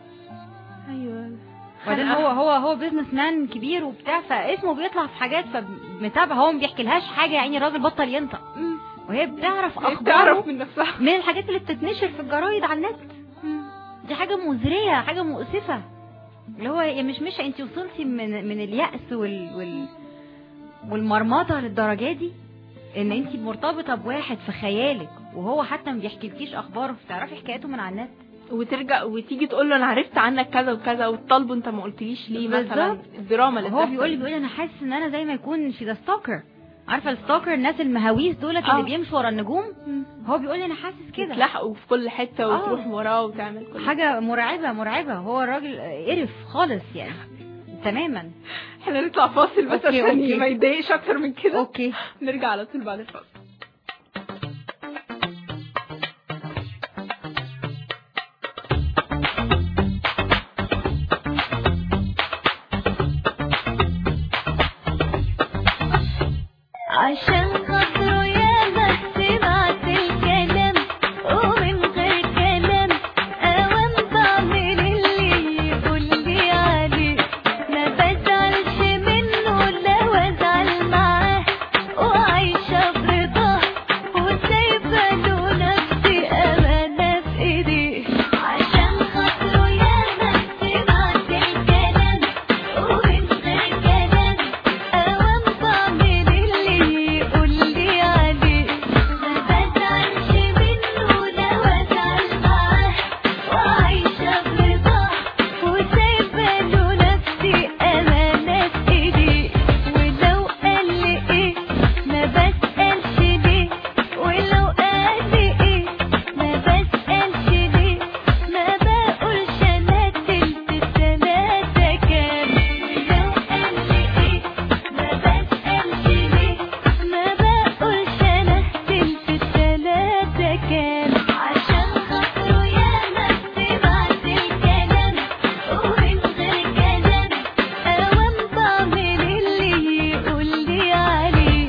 ايوه وبعدين هو هو هو بيزنس مان كبير وبتاع فاسمه بيطلع في حاجات فمتابع هو ما بيحكيلهاش حاجه يعني الراجل بطل ينطق مم. وهي بتعرف يعني اخباره تعرف من نفسها من الحاجات اللي بتتنشر في الجرايد على النت دي حاجه مزريه حاجه مؤسفه اللي هو يا مش مش انت وصلتي من من اليأس وال وال والمرمطه للدرجه دي ان انت مرتبطه بواحد في خيالك وهو حتى ما بيحكيلكيش اخباره فتعرفي حكايته من على النت وترجع وتيجي تقول له انا عرفت عنك كذا وكذا وتطالبه انت ما قلتليش ليه مثلا بالظبط. الدراما اللي هو بتحصل. بيقول لي بيقول لي انا حاسس ان انا زي ما يكون شي ذا ستوكر عارفه الستوكر الناس المهاويس دولت آه. اللي بيمشوا ورا النجوم مم. هو بيقول لي انا حاسس كده تلحقوا في كل حته آه. وتروح وراه وتعمل كل حاجه مرعبه مرعبه هو الراجل قرف خالص يعني تماما احنا نطلع فاصل بس أوكي، عشان أوكي. ما يتضايقش اكتر من كده اوكي نرجع على طول بعد الفاصل عشان خاطره يا ما سمعت الكلام ومن غير كلام اوام بعمل اللي يقول لي عليه ما بزعلش منه لو ازعل معاه وعايشه برضاه وسايبه له نفسي امانه في ايديه عشان خاطره يا ما سمعت الكلام ومن غير كلام اوام بعمل اللي يقول لي عليه ما بزعلش منه لو ازعل معاه وعايشه برضاه وسايبه له نفسي امانه في ايديه ولو قال لي ايه ما بسالش ليه ولو قال لي ايه ما بسالش ليه ما بقولش انا تلت التلاته كام ولو قال لي ايه ما بسالش ليه ما بقولش انا تلت التلاته كام عشان خاطره يا ما سمعت الكلام ومن غير كلام اوام بعمل اللي يقول لي عليه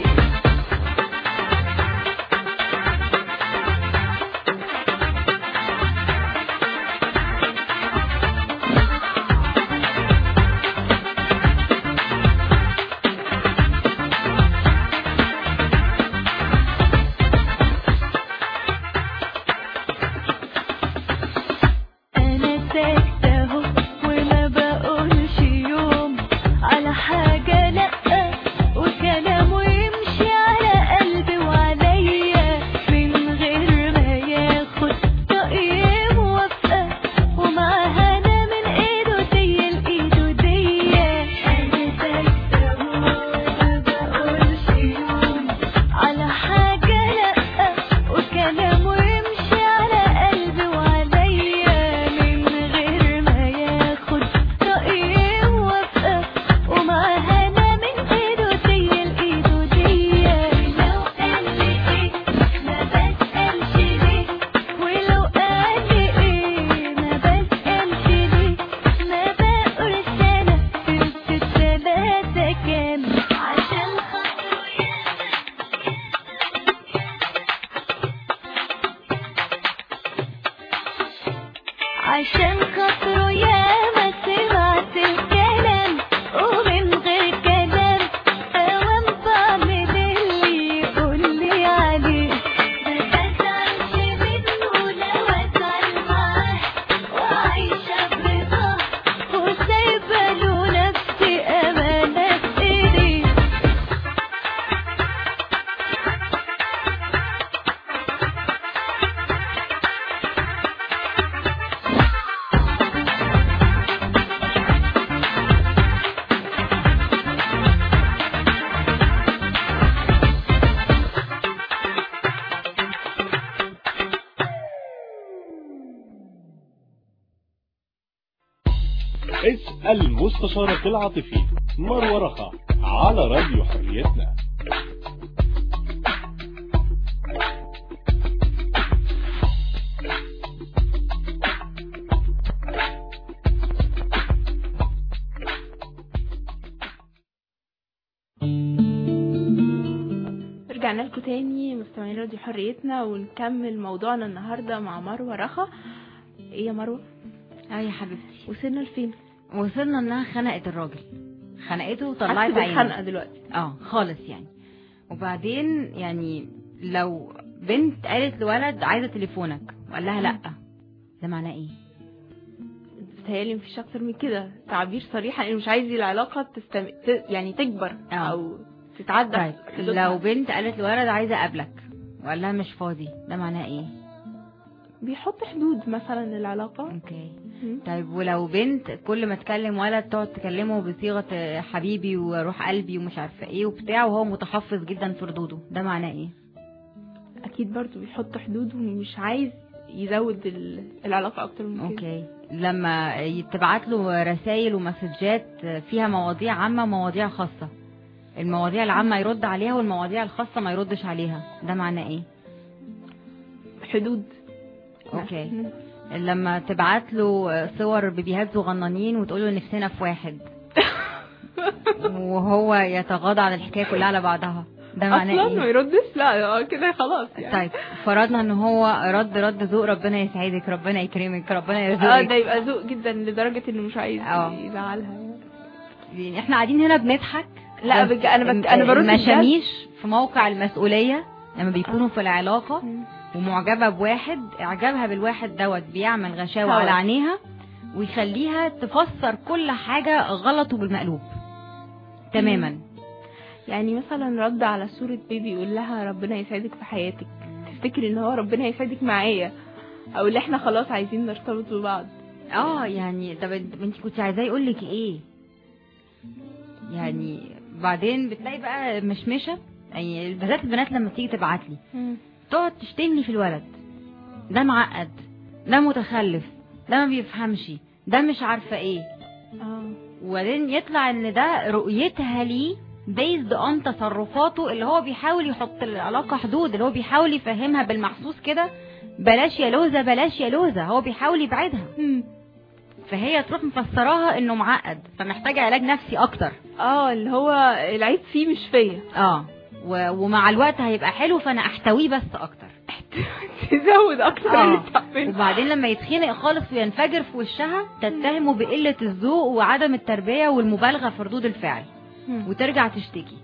أنا ساكتة أهو وما بقولش يوم على حاجة لأ وكلامه يمشي على قلبي وعليا من غير ما ياخد رأيي موافقة ومعاها أنا من إيده دي لإيده دي أنا ساكتة أهو وما بقولش يوم على حاجة لأ وكلامه يمشي على قلبي وعليا من غير ما ياخد رأيي موافقة ومعاها أنا من إيده دي لإيده دي لو قال لي إيه ما بسألش ليه ولو قال لي إيه ما بسألش ليه ما بقولش أنا تلت التلاتة كام عشان خاطره يا عشان خاطره يا ما سمعت الكلام ومن غير كلام اوام بعمل اللي يقول لي عليه ما بزعلش منه لو ازعل معاه وعايشه برضاه وسايبه له نفسي امانه في ايديه اسأل مستشارك العاطفي مروة رخا على راديو حريتنا رجعنا لكم تاني مستمعين راديو حريتنا ونكمل موضوعنا النهارده مع مروه رخا ايه يا مروه اه يا حبيبتي وصلنا لفين وصلنا انها خنقت الراجل خنقته وطلعت حاسة عينه بالخنقه دلوقتي اه خالص يعني وبعدين يعني لو بنت قالت لولد عايزه تليفونك وقال لها لا ده معناه ايه بتهيألي مفيش اكتر من كده تعبير صريح انه مش عايز العلاقه تستم... ت... يعني تكبر آه. او تتعدى طيب حدودها. لو بنت قالت لولد عايزه اقابلك وقال لها مش فاضي ده معناه ايه بيحط حدود مثلا للعلاقه اوكي مم. طيب ولو بنت كل ما تكلم ولد تقعد تكلمه بصيغه آه، حبيبي وروح قلبي ومش عارفه ايه وبتاع وهو متحفظ جدا في ردوده ده معناه ايه اكيد برضو بيحط حدود ومش عايز يزود ال- العلاقه اكتر من كده اوكي لما تبعت له رسائل ومسجات فيها مواضيع عامه ومواضيع خاصه المواضيع العامه يرد عليها والمواضيع الخاصه ما يردش عليها ده معناه ايه حدود اوكي مم. لما تبعت له صور بيبيهات صغننين وتقول له نفسنا في واحد وهو يتغاضى عن الحكايه كلها على بعضها ده معناه اصلا ما ايه يردش لا آه، كده خلاص يعني طيب فرضنا ان هو رد رد ذوق ربنا يسعدك ربنا يكرمك ربنا اه يرزقك ده يبقى ذوق جدا لدرجه انه مش عايز اه. يزعلها يعني. يعني احنا قاعدين هنا بنضحك لا بس بج... انا بك... انا برد بجد. المشاميش في موقع المسؤوليه لما بيكونوا في العلاقه مم. ومعجبه بواحد اعجابها بالواحد دوت بيعمل غشاوه هوس. على عينيها ويخليها تفسر كل حاجه غلط وبالمقلوب تماما يعني مثلا رد على صورة بيبي يقول لها ربنا يسعدك في حياتك تفتكري ان هو ربنا يسعدك معايا او اللي احنا خلاص عايزين نرتبط ببعض اه يعني طب انت انت كنت عايزاه يقول لك ايه يعني بعدين بتلاقي بقى مشمشه يعني بالذات البنات لما تيجي تبعت لي تقعد تشتمني في الولد ده معقد ده متخلف ده ما بيفهمش ده مش عارفه ايه اه وبعدين يطلع ان ده رؤيتها ليه بيزد اون تصرفاته اللي هو بيحاول يحط العلاقه حدود اللي هو بيحاول يفهمها بالمحسوس كده بلاش يا لوزه بلاش يا لوزه هو بيحاول يبعدها مم. فهي تروح مفسراها انه معقد فمحتاجه علاج نفسي اكتر اه اللي هو العيب فيه مش فيا اه و... ومع الوقت هيبقى حلو فانا احتويه بس اكتر تزود اكتر اه اللي بتعمله. وبعدين لما يتخنق خالص وينفجر في وشها تتهمه بقله الذوق وعدم التربيه والمبالغه في ردود الفعل مم. وترجع تشتكي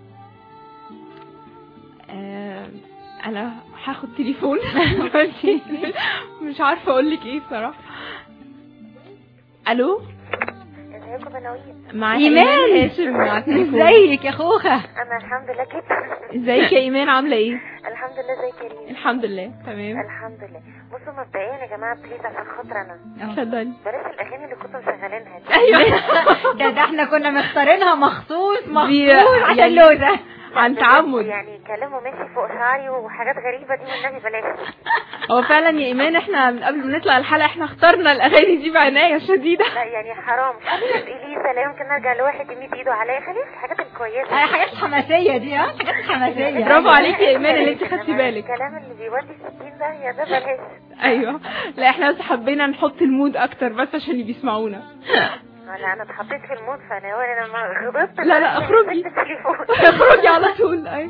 آه، انا هاخد تليفون دلوقتي مش عارفه اقول لك ايه بصراحه الو ازيكم بنوية معاك إيمان. هاشم على التليفون. ازيك يا خوخه انا الحمد لله كده ازيك يا ايمان عامله ايه الحمد لله زي كريم الحمد لله تمام الحمد لله بصوا مبدئيا يا جماعه بليز عشان خاطر انا اتفضلي بلاش الاغاني اللي كنتوا مشغلينها دي ايوه ده ده احنا كنا مختارينها مخصوص دي- مخصوص عشان يعني- لوزه عن تعمد يعني كلامه ماشي فوق شعري وحاجات غريبه دي والنبي بلاش هو فعلا يا ايمان احنا من قبل ما نطلع الحلقه احنا اخترنا الاغاني دي بعنايه شديده لا يعني حرام خلينا في اليسا لا يمكن نرجع لواحد يمد ايده عليا خلينا في الحاجات الكويسه آه، حاجات حماسيه دي ها حاجات حماسيه برافو عليكي يا ايمان اللي انت خدتي إنما بالك الكلام اللي بيودي 60 ده يا ده بلاش ايوه لا احنا بس حبينا نحط المود اكتر بس عشان اللي بيسمعونا لا انا اتحطيت في المود فانا انا لما غضبت لا، لا، بس اخرجي. مسكت التليفون اخرجي على طول ايوه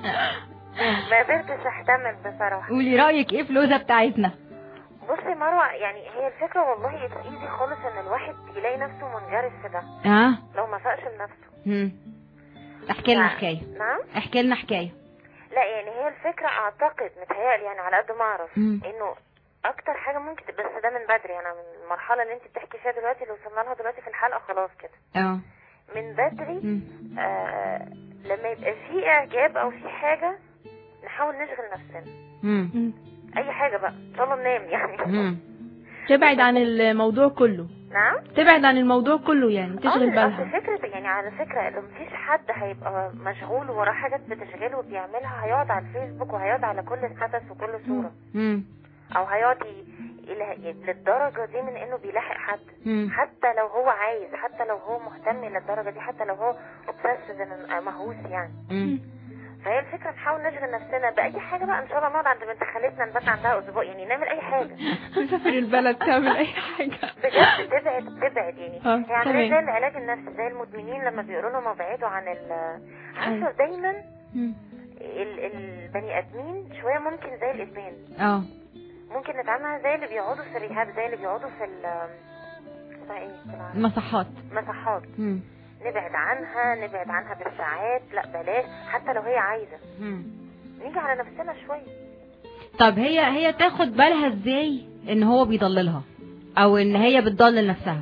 ما قدرتش احتمل بصراحه قولي رايك ايه في لوزه بتاعتنا بصي مروه يعني هي الفكره والله اتس ايزي خالص ان الواحد يلاقي نفسه منجرف في ده ها لو ما فاقش لنفسه هم. احكي لنا حكايه نعم احكي لنا حكايه لا يعني هي الفكره اعتقد متهيألي يعني على قد ما اعرف مم. انه اكتر حاجه ممكن بس ده من بدري انا من المرحله اللي انت بتحكي فيها دلوقتي اللي وصلنا لها دلوقتي في الحلقه خلاص كده اه من بدري هم. آه لما يبقى في اعجاب او في حاجه نحاول نشغل نفسنا هم. اي حاجه بقى ان شاء الله ننام يعني هم. تبعد عن الموضوع كله نعم تبعد عن الموضوع كله يعني تشغل اه بالها اصل فكرة يعني على فكرة لو مفيش حد هيبقى مشغول وراه حاجات بتشغله وبيعملها هيقعد على الفيسبوك وهيقعد على كل حدث وكل صورة هم. او هيقعد ي- الى للدرجة دي من انه بيلاحق حد هم. حتى لو هو عايز حتى لو هو مهتم للدرجة دي حتى لو هو obsessive إن- مهووس يعني هم. فهي الفكرة نحاول نشغل نفسنا بأي حاجة بقى ان شاء الله نقعد عند بنت خالتنا نبات عندها اسبوع يعني نعمل اي حاجة تسافر البلد تعمل اي حاجه بجد تبعد تبعد يعني اه، هي عمليه تمام. زي العلاج النفسي زي المدمنين لما بيقولوا لهم ابعدوا عن ال عارفه دايما هم. ال- البني ادمين شويه ممكن زي الادمان اه ممكن نتعامل معاها زي اللي بيقعدوا في الريهاب زي اللي بيقعدوا في ال اسمها ايه بالعربي؟ مصحات مساحات هم. نبعد عنها نبعد عنها بالساعات لا بلاش حتى لو هي عايزه هم. نيجي على نفسنا شويه طب هي هي تاخد بالها ازاي ان هو بيضللها او ان هي بتضلل نفسها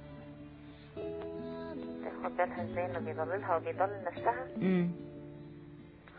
تاخد بالها ازاي انه بيضللها وبيضلل نفسها هم.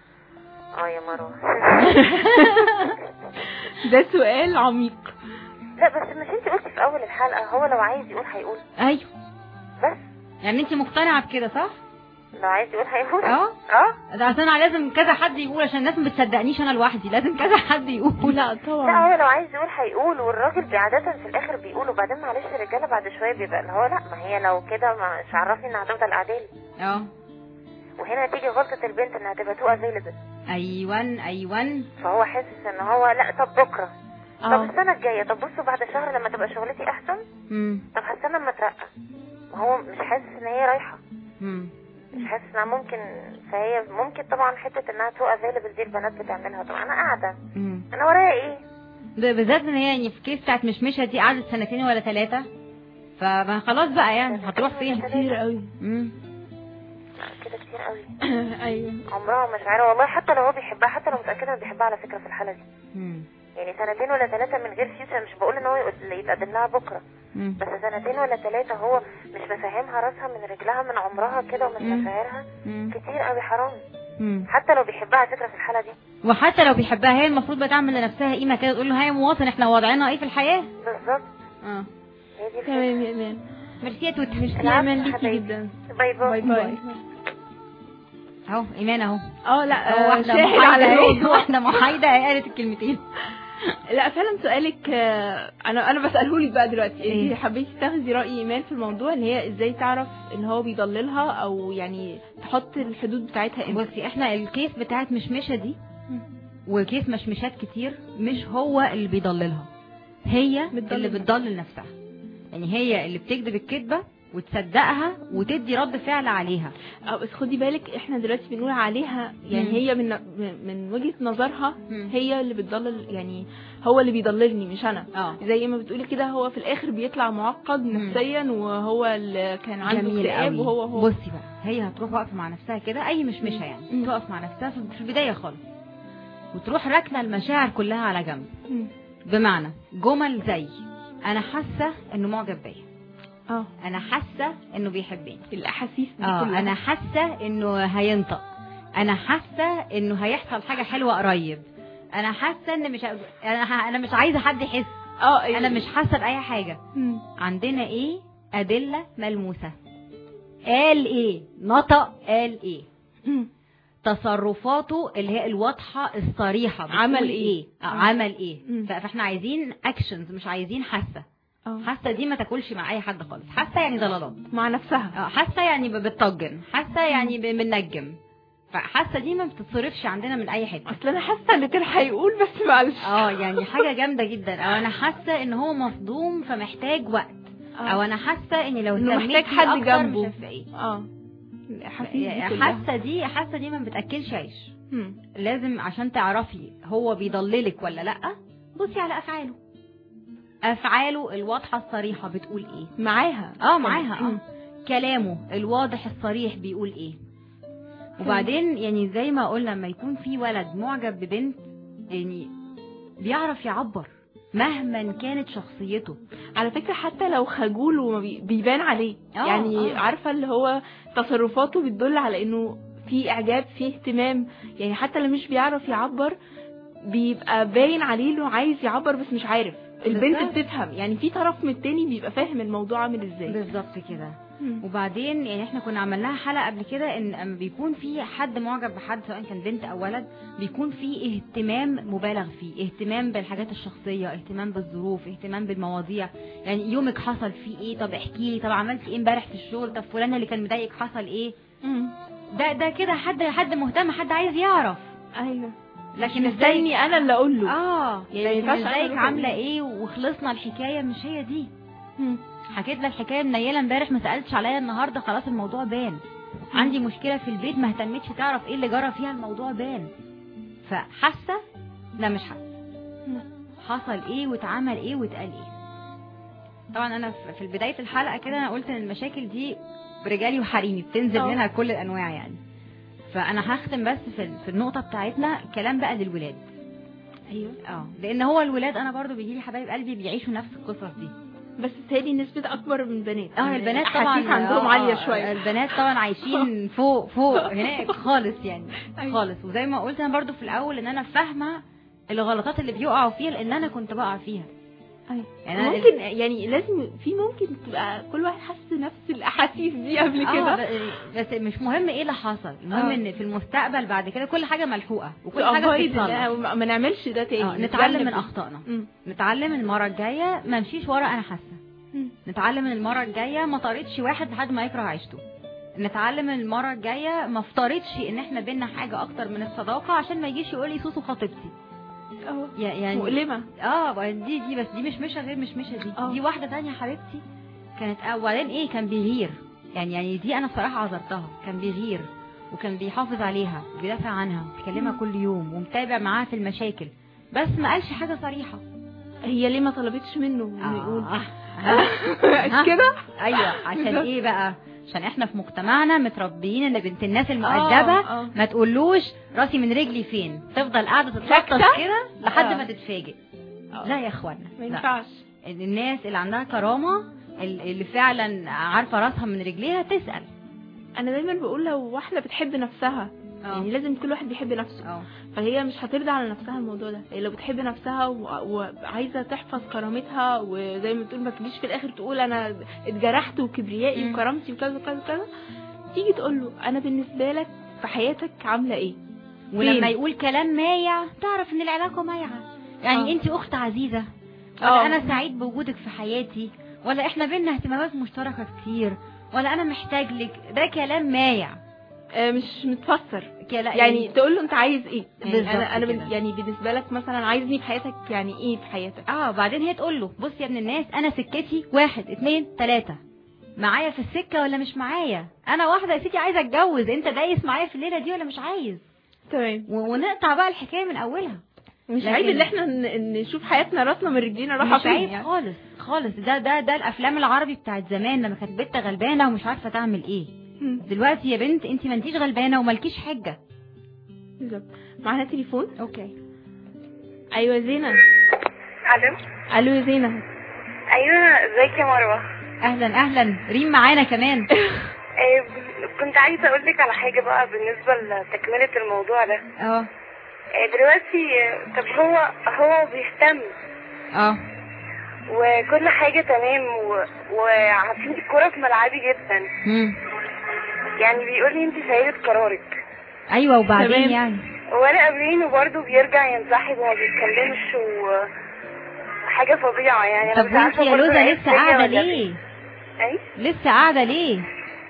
اه يا مروه ده سؤال عميق لا بس مش انت قلتي في اول الحلقه هو لو عايز يقول هيقول ايوه بس يعني انت مقتنعه بكده صح لو عايز يقول هيقول اه اه ده عشان أنا لازم كذا حد يقول عشان الناس ما بتصدقنيش انا لوحدي لازم كذا حد يقول لا لا طبعا هو لو عايز يقول هيقول والراجل بي- عادة في الآخر بيقول وبعدين معلش الرجالة بعد شوية بيبقى اللي هو لا ما هي لو كده ما- مش عرفني انها هتفضل قاعدالي اه وهنا تيجي غلطة البنت انها تبقى تو افيلبل ايوان ايوان فهو حاسس ان هو لا طب بكرة طب اه السنة الجاية طب بصوا بعد شهر لما تبقى شغلتي أحسن امم طب هستنى لما اترقى ما هو مش حاسس ان هي رايحة امم مش حاسس انها ممكن فهي ممكن طبعا حتة انها تو افيلبل دي البنات بتعملها طب انا قاعدة امم انا ورايا ايه ب- بالذات ان هي يعني في كيس بتاعت مشمشة دي قعدت سنتين ولا ثلاثة فما خلاص بقى يعني هتروح فين كتير قوي امم كده كتير قوي ايوه عمرها مش عارفة والله حتى لو هو بيحبها حتى لو متأكدة انه بيحبها على فكرة في الحالة دي امم يعني سنتين ولا ثلاثة من غير فيوتشر مش بقول ان هو يقول- يتقدم لها بكرة امم بس سنتين ولا ثلاثة هو مش مفهمها راسها من رجلها من عمرها كده ومن مم. مشاعرها امم كتير قوي حرام امم حتى لو بيحبها على فكرة في الحالة دي وحتى لو بيحبها هي المفروض بقى تعمل لنفسها قيمة كده تقول له هيا مواطن احنا وضعنا ايه في الحياة بالظبط اه هي دي تمام الفكرة يا ايمان ميرسي يا توت ميرسي العفو يا ايمان ليكي حبايبي. جدا باي باي باي باي اهو ايمان اهو اه لا اهو آه، واحدة شاهد محايدة على اهي الموضوع واحدة محايدة اهي قالت الكلمتين لا فعلا سؤالك آه، انا انا بساله لك بقى دلوقتي إيه؟ انت حبيتي تاخدي راي ايمان في الموضوع اللي هي ازاي تعرف ان هو بيضللها او يعني تحط الحدود بتاعتها امتى بصي احنا الكيس بتاعت مشمشة دي وكيس مشمشات كتير مش هو اللي بيضللها هي بتضلل اللي بتضلل نفسها يعني هي اللي بتكذب الكذبة وتصدقها وتدي رد فعل عليها اه بس خدي بالك احنا دلوقتي بنقول عليها يعني مم. هي من من وجهة نظرها مم. هي اللي بتضلل يعني هو اللي بيضللني مش انا اه زي ما بتقولي كده هو في الاخر بيطلع معقد مم. نفسيا وهو اللي كان عنده جميل اكتئاب قوي وهو هو بصي بقى هي هتروح واقفه مع نفسها كده اي مشمشه يعني مم. تقف مع نفسها في في البدايه خالص وتروح راكنه المشاعر كلها على جنب مم. بمعنى جمل زي انا حاسه انه معجب بيا اه انا حاسه انه بيحبني الاحاسيس دي اه كلها. انا حاسه انه هينطق انا حاسه انه هيحصل حاجه حلوه قريب انا حاسه ان مش انا ه- انا مش عايزه حد يحس اه انا مش حاسه باي حاجه مم. عندنا ايه ادله ملموسه قال ايه نطق قال ايه مم. تصرفاته اللي هي الواضحه الصريحه بتقول عمل إيه؟ آه، عمل ايه مم. ف- فاحنا عايزين اكشنز مش عايزين حاسه اه حاسه دي ما تاكلش مع اي حد خالص حاسه يعني ضلالات مع نفسها اه حاسه يعني ب- بتطجن حاسه يعني ب- بننجم فحاسه دي ما بتتصرفش عندنا من اي حته اصل انا حاسه ان كان هيقول بس معلش اه يعني حاجه جامده جدا او انا حاسه ان هو مصدوم فمحتاج وقت او انا حاسه ان لو إنه اهتميت محتاج بيه حد أكتر جنبه. مش عارفه ايه اه الاحاسيس دي يعني كلها. حاسه دي حاسه دي ما بتاكلش عيش مم. لازم عشان تعرفي هو بيضللك ولا لا بصي على افعاله افعاله الواضحه الصريحه بتقول ايه معاها اه معاها مم. اه كلامه الواضح الصريح بيقول ايه وبعدين يعني زي ما قلنا لما يكون في ولد معجب ببنت يعني بيعرف يعبر مهما كانت شخصيته على فكرة حتى لو خجول وما بي- بيبان عليه آه، يعني آه. عارفة اللي هو تصرفاته بتدل على انه في اعجاب في اهتمام يعني حتى اللي مش بيعرف يعبر بيبقى باين عليه انه عايز يعبر بس مش عارف البنت بالظبط. بتفهم يعني في طرف من التاني بيبقى فاهم الموضوع عامل ازاي بالظبط كده مم. وبعدين يعني احنا كنا عملناها حلقه قبل كده ان اما بيكون في حد معجب بحد سواء كان بنت او ولد بيكون في اهتمام مبالغ فيه اهتمام بالحاجات الشخصيه اهتمام بالظروف اهتمام بالمواضيع يعني يومك حصل فيه ايه طب احكي لي طب عملتي ايه امبارح في الشغل طب فلان اللي كان مضايقك حصل ايه مم. ده ده كده حد حد مهتم حد عايز يعرف ايوه لكن مش مستني انا اللي اقول له اه ما يعني ينفعش مش أنا ازيك أروح عامله أقول. ايه وخلصنا الحكايه مش هي دي مم. حكيت لك حكايه منيله امبارح ما سالتش عليا النهارده خلاص الموضوع بان عندي مشكله في البيت ما اهتمتش تعرف ايه اللي جرى فيها الموضوع بان فحاسه لا مش حاسه حصل ايه واتعمل ايه واتقال ايه طبعا انا في- في بدايه الحلقه كده انا قلت ان المشاكل دي رجالي وحريمي بتنزل أه. منها كل الانواع يعني فانا هختم بس في ال- في النقطه بتاعتنا كلام بقى للولاد ايوه اه لان هو الولاد انا برضو بيجي لي حبايب قلبي بيعيشوا نفس القصص دي بس تالي نسبة اكبر من البنات اه يعني البنات الأحاسيس طبعا عندهم آه، عالية آه، شوية البنات طبعا عايشين فوق فوق هناك خالص يعني أيوة. خالص وزي ما قلت انا برضو في الاول ان انا فاهمه الغلطات اللي بيقعوا فيها لان انا كنت بقع فيها أيوة. يعني أنا ممكن يعني لازم في ممكن تبقى كل واحد حاسس نفس الاحاسيس دي قبل اه كده ب- بس مش مهم ايه اللي حصل المهم آه. ان في المستقبل بعد كده كل حاجه ملحوقه وكل to حاجه avoid بتتصلح إن- ما نعملش ده تاني اه نتعلم من نتجنب. اخطائنا مم. نتعلم المره الجايه ما نمشيش ورا انا حاسه مم. نتعلم من المره الجايه ما طارتش واحد لحد ما يكره عيشته نتعلم من المره الجايه ما افترضش ان احنا بينا حاجه اكتر من الصداقه عشان ما يجيش يقول لي سوسو خطيبتي أهو. يا- يعني مؤلمة اه بقى دي دي بس دي مش مشة غير مش مشة دي اه. دي واحدة تانية حبيبتي كانت اولا ايه كان بيغير يعني يعني دي انا بصراحة عذرتها كان بيغير وكان بيحافظ عليها بيدافع عنها بيكلمها كل يوم ومتابع معاها في المشاكل بس ما قالش حاجة صريحة هي ليه ما طلبتش منه انه يقول آه. ها؟ كده ايوه عشان بالظبط. ايه بقى عشان احنا في مجتمعنا متربيين ان بنت الناس المؤدبة آه. ما تقولوش راسي من رجلي فين تفضل قاعدة تتلطف ساكتة؟ كده لحد آه. ما تتفاجئ آه. لا يا اخوانا ما لا. ينفعش الناس اللي عندها كرامة ال- اللي فعلا عارفة راسها من رجليها تسأل انا دايما بقول لو واحده بتحب نفسها يعني لازم كل واحد بيحب نفسه اه فهي مش هترضى على نفسها الموضوع ده هي لو بتحب نفسها و- وعايزه تحفظ كرامتها وزي ما بتقول ما تجيش في الاخر تقول انا اتجرحت وكبريائي مم. وكرامتي وكذا وكذا وكذا تيجي تقول له انا بالنسبه لك في حياتك عامله ايه ولما فين؟ يقول كلام مايع تعرف ان العلاقة مايعة يعني آه. انت اخت عزيزة ولا آه. انا سعيد بوجودك في حياتي ولا احنا بينا اهتمامات مشتركة كتير ولا انا محتاج لك ده كلام مايع آه مش متفسر كلا- يعني تقول له انت عايز ايه يعني بالظبط انا انا بن- كده. يعني بالنسبه لك مثلا عايزني في حياتك يعني ايه في حياتك اه بعدين هي تقول له بص يا ابن الناس انا سكتي واحد اتنين تلاتة معايا في السكة ولا مش معايا انا واحدة يا سيدي عايزة اتجوز انت دايس معايا في الليلة دي ولا مش عايز تمام و- ونقطع بقى الحكاية من اولها مش لكن- عيب ان احنا ن- نشوف حياتنا راسنا من رجلينا رايحه مش فين عيب يعني. خالص خالص ده ده ده الافلام العربي بتاعت زمان لما كانت بنت غلبانه ومش عارفه تعمل ايه مم. دلوقتي يا بنت انت ما انتيش غلبانه ومالكيش حجه بالظبط معانا تليفون اوكي ايوه زينة الو الو يا زينة ايوه ازيك يا مروه اهلا اهلا ريم معانا كمان آه، كنت عايزه اقول لك على حاجه بقى بالنسبه لتكمله الموضوع ده اه آه، دلوقتي آه، طب هو هو بيهتم اه وكل حاجه تمام و... وعارفين الكوره في ملعبي جدا مم. يعني بيقول لي انت سيده قرارك ايوه وبعدين تمام. يعني وانا قبلين وبرضه بيرجع ينسحب وما بيتكلمش و حاجه فظيعه يعني انا طب مش وانت عارفه يا برضه لوزة العيب لسه فيا قاعده ولا ليه فيه. اي لسه قاعده ليه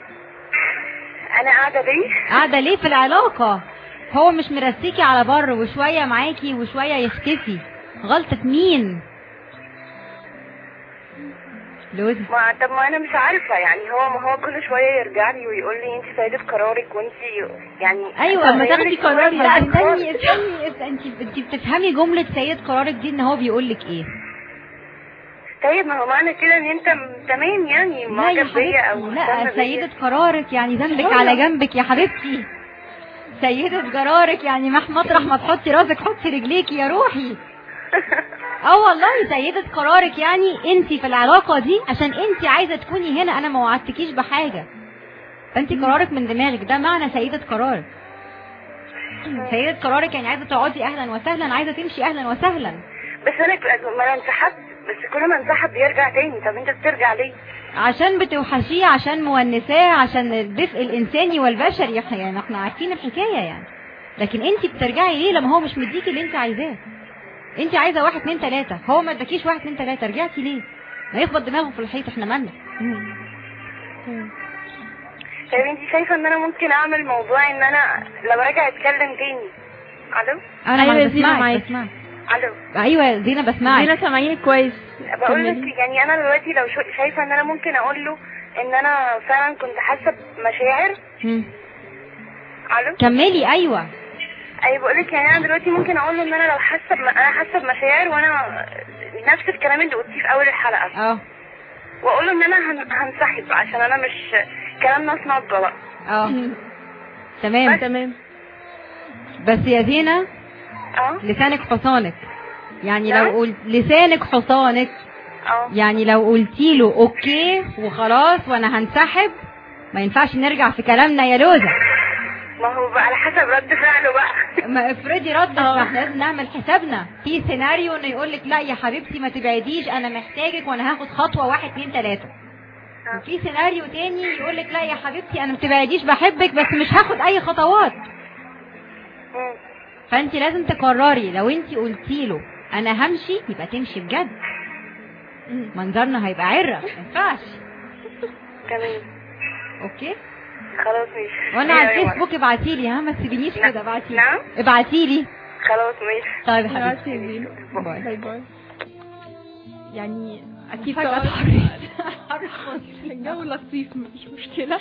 انا قاعده ليه قاعده ليه في العلاقه هو مش مرسيكي على بر وشويه معاكي وشويه يختفي غلطه مين لوزة ما طب ما انا مش عارفه يعني هو ما هو كل شويه يرجع لي ويقول لي انت سيده قرارك وانت يعني ايوه طب ما يقول تاخدي لك قرار لا خالص. استني استني است- انت انت بتفهمي جمله سيد قرارك دي ان هو بيقول لك ايه طيب ما هو معنى كده ان انت م- تمام يعني لا يا معجب بيا او حبيبتي مهتم لا بيا. سيدة قرارك يعني ذنبك حرة. على جنبك يا حبيبتي سيدة قرارك يعني مح مطرح ما تحطي راسك حطي رجليكي يا روحي اه والله سيدة قرارك يعني انت في العلاقة دي عشان انت عايزة تكوني هنا انا ما وعدتكيش بحاجة فانت قرارك من دماغك ده معنى سيدة قرارك سيدة قرارك يعني عايزة تقعدي اهلا وسهلا عايزة تمشي اهلا وسهلا بس انا ك- ما انا انسحبت بس كل ما انسحب بيرجع تاني طب انت بترجع ليه عشان بتوحشيه عشان مونساه عشان الدفء الانساني والبشري يح- يعني احنا عارفين الحكايه يعني لكن انت بترجعي ليه لما هو مش مديكي اللي انت عايزاه انت عايزه واحد اتنين تلاته هو ما اداكيش واحد اتنين تلاته رجعتي ليه ما يخبط دماغه في الحيط احنا مالنا طب انت شايفه ان انا ممكن اعمل موضوع ان انا لما راجع اتكلم تاني الو انا أيوة ما يا زينة بسمعك معاكي. بسمعك الو ايوه يا زينه بسمعك زينة سامعيني كويس بقول لك كملي. يعني انا دلوقتي لو شو- شايفه ان انا ممكن اقول له ان انا فعلا كنت حاسه بمشاعر مم. الو كملي ايوه اي بقول لك يعني انا دلوقتي ممكن اقول له ان انا لو حاسه بم... انا حاسه بمشاعر وانا نفس الكلام اللي قلتيه في اول الحلقه اه واقول له ان انا هن... هنسحب عشان انا مش كلام ناس نضه بقى اه تمام تمام بس يا زينه اه لسانك حصانك يعني لو نعم؟ قلت لسانك حصانك اه يعني لو قلتي له اوكي وخلاص وانا هنسحب ما ينفعش نرجع في كلامنا يا لوزة ما هو بقى على حسب رد فعله بقى ما افرضي رد اه. ما احنا لازم نعمل حسابنا في سيناريو انه يقول لك لا يا حبيبتي ما تبعديش انا محتاجك وانا هاخد خطوه واحد اتنين تلاته وفي سيناريو تاني يقول لك لا يا حبيبتي انا ما تبعديش بحبك بس مش هاخد اي خطوات مم. فانت لازم تقرري لو انت قلتي له انا همشي يبقى تمشي بجد منظرنا هيبقى عره ما ينفعش تمام اوكي خلاص ماشي وانا على أيوة يا الفيسبوك ابعتي لي ها ما تسيبينيش نعم. كده ابعتي لي نعم. ابعتي لي خلاص ماشي طيب يا ميرسي حبيبتي يا زينو باي. باي باي يعني اكيد فجأة طبعا اتحركت. الجو لطيف مفيش مشكله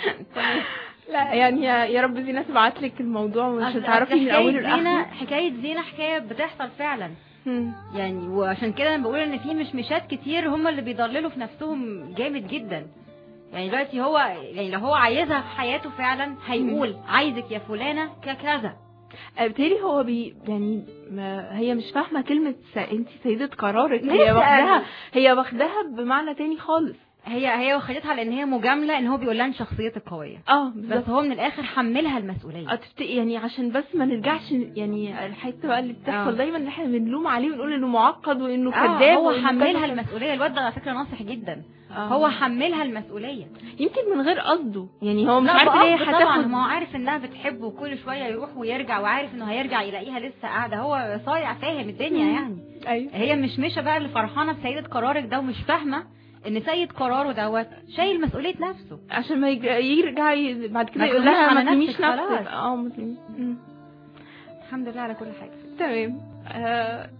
لا يعني يا يا رب زينة تبعت لك الموضوع ومش أصل- هتعرفي أصل من اوله حكاية زينة لاخره حكاية زينة حكاية بتحصل فعلا مم. يعني وعشان كده انا بقول ان في مشمشات كتير هم اللي بيضللوا في نفسهم جامد جدا يعني دلوقتي هو يعني لو هو عايزها في حياته فعلا هيقول عايزك يا فلانة ككذا آه، بالتالي هو بي يعني ما هي مش فاهمه كلمه س... انت سيده قرارك لسه هي واخداها قايلة. هي واخداها بمعنى تاني خالص هي هي واخدتها لان هي مجاملة ان هو بيقول لها انت شخصيتك قوية اه بس بالظبط هو من الاخر حملها المسؤولية أتفت... يعني عشان بس ما نرجعش يعني الحته بقى اللي بتحصل آه. دايما ان احنا بنلوم عليه ونقول انه معقد وانه آه كذاب هو وإنه حملها كذا. المسؤولية الواد ده على فكرة ناصح جدا آه. هو حملها المسؤولية يمكن من غير قصده يعني هو مش لا عارف ليه بقصد طبعا هتاخد ما هو عارف انها بتحبه وكل شويه يروح ويرجع وعارف انه هيرجع يلاقيها لسه قاعده هو صايع فاهم الدنيا مم. يعني ايوه هي مش مشة بقى اللي فرحانه بسيده قرارك ده ومش فاهمه ان سيد قراره دوت شايل مسؤوليه نفسه عشان ما يج- يرجع ي... بعد كده ما يقول تلوميش لها ما على تلوميش نفسك، نفسك خلاص. اه ما تلوميش مم. الحمد لله على كل حاجه تمام آه،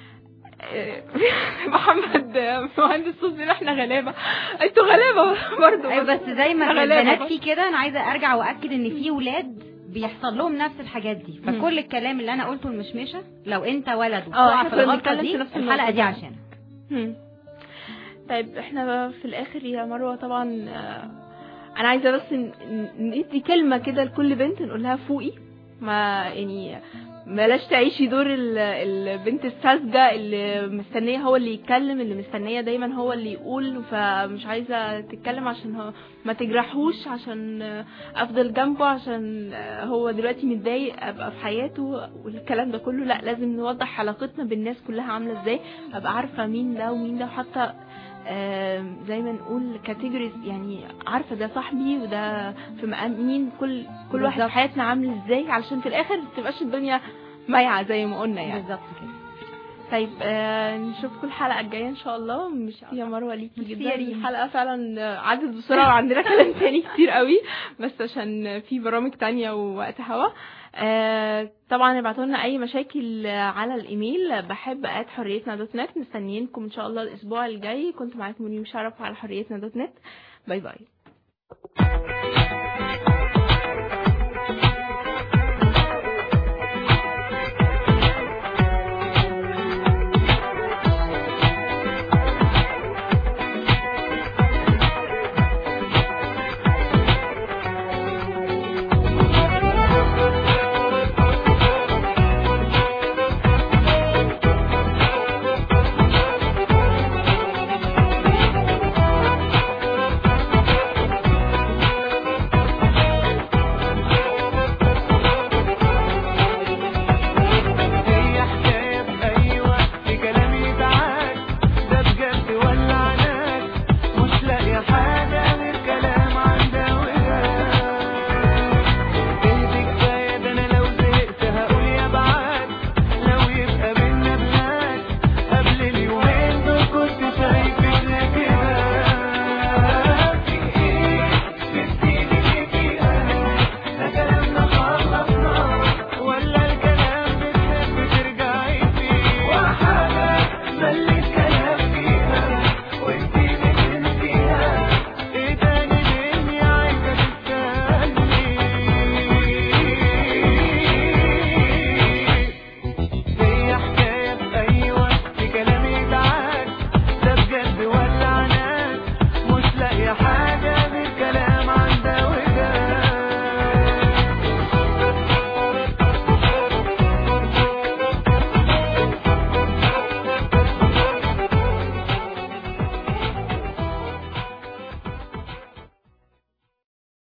آه، محمد آه، مهندس صوصي احنا غلابه انتوا غلابه برضه ايوه بس زي ما غلابة البنات برضه. في كده انا عايزه ارجع واكد ان في ولاد بيحصل لهم نفس الحاجات دي مم. فكل الكلام اللي انا قلته المشمشه لو انت ولد اه وتقع احنا في كنا الغلطه بنتكلم دي في نفس الحلقه دي الموضوع. عشانك مم. طيب احنا بقى في الاخر يا مروه طبعا آه، انا عايزه بس ن- ن- ندي كلمه كده لكل بنت نقول لها فوقي ما يعني بلاش تعيشي دور ال- البنت الساذجه اللي مستنيه هو اللي يتكلم اللي مستنيه دايما هو اللي يقول فمش عايزه تتكلم عشان هو ما تجرحوش عشان آه، افضل جنبه عشان آه، هو دلوقتي متضايق ابقى في حياته والكلام ده كله لا لازم نوضح علاقتنا بالناس كلها عامله ازاي ابقى عارفه مين ده ومين ده وحتى آم، زي ما نقول كاتيجوريز يعني عارفه ده صاحبي وده في مقام مين كل كل واحد في بالظبط. حياتنا عامل ازاي علشان في الاخر ما تبقاش الدنيا مايعه زي ما قلنا يعني بالظبط كده طيب آه نشوفكم الحلقه الجايه ان شاء الله مش يا مروه ليكي ميرسي جدا يا ريم. الحلقه فعلا آه، عدت بسرعه وعندنا كلام تاني كتير قوي بس عشان في برامج تانية ووقت هوا آه طبعا ابعتوا لنا اي مشاكل آه، على الايميل بحب ات حريتنا دوت نت مستنيينكم ان شاء الله الاسبوع الجاي كنت معاكم مريم شرف على حريتنا دوت نت باي باي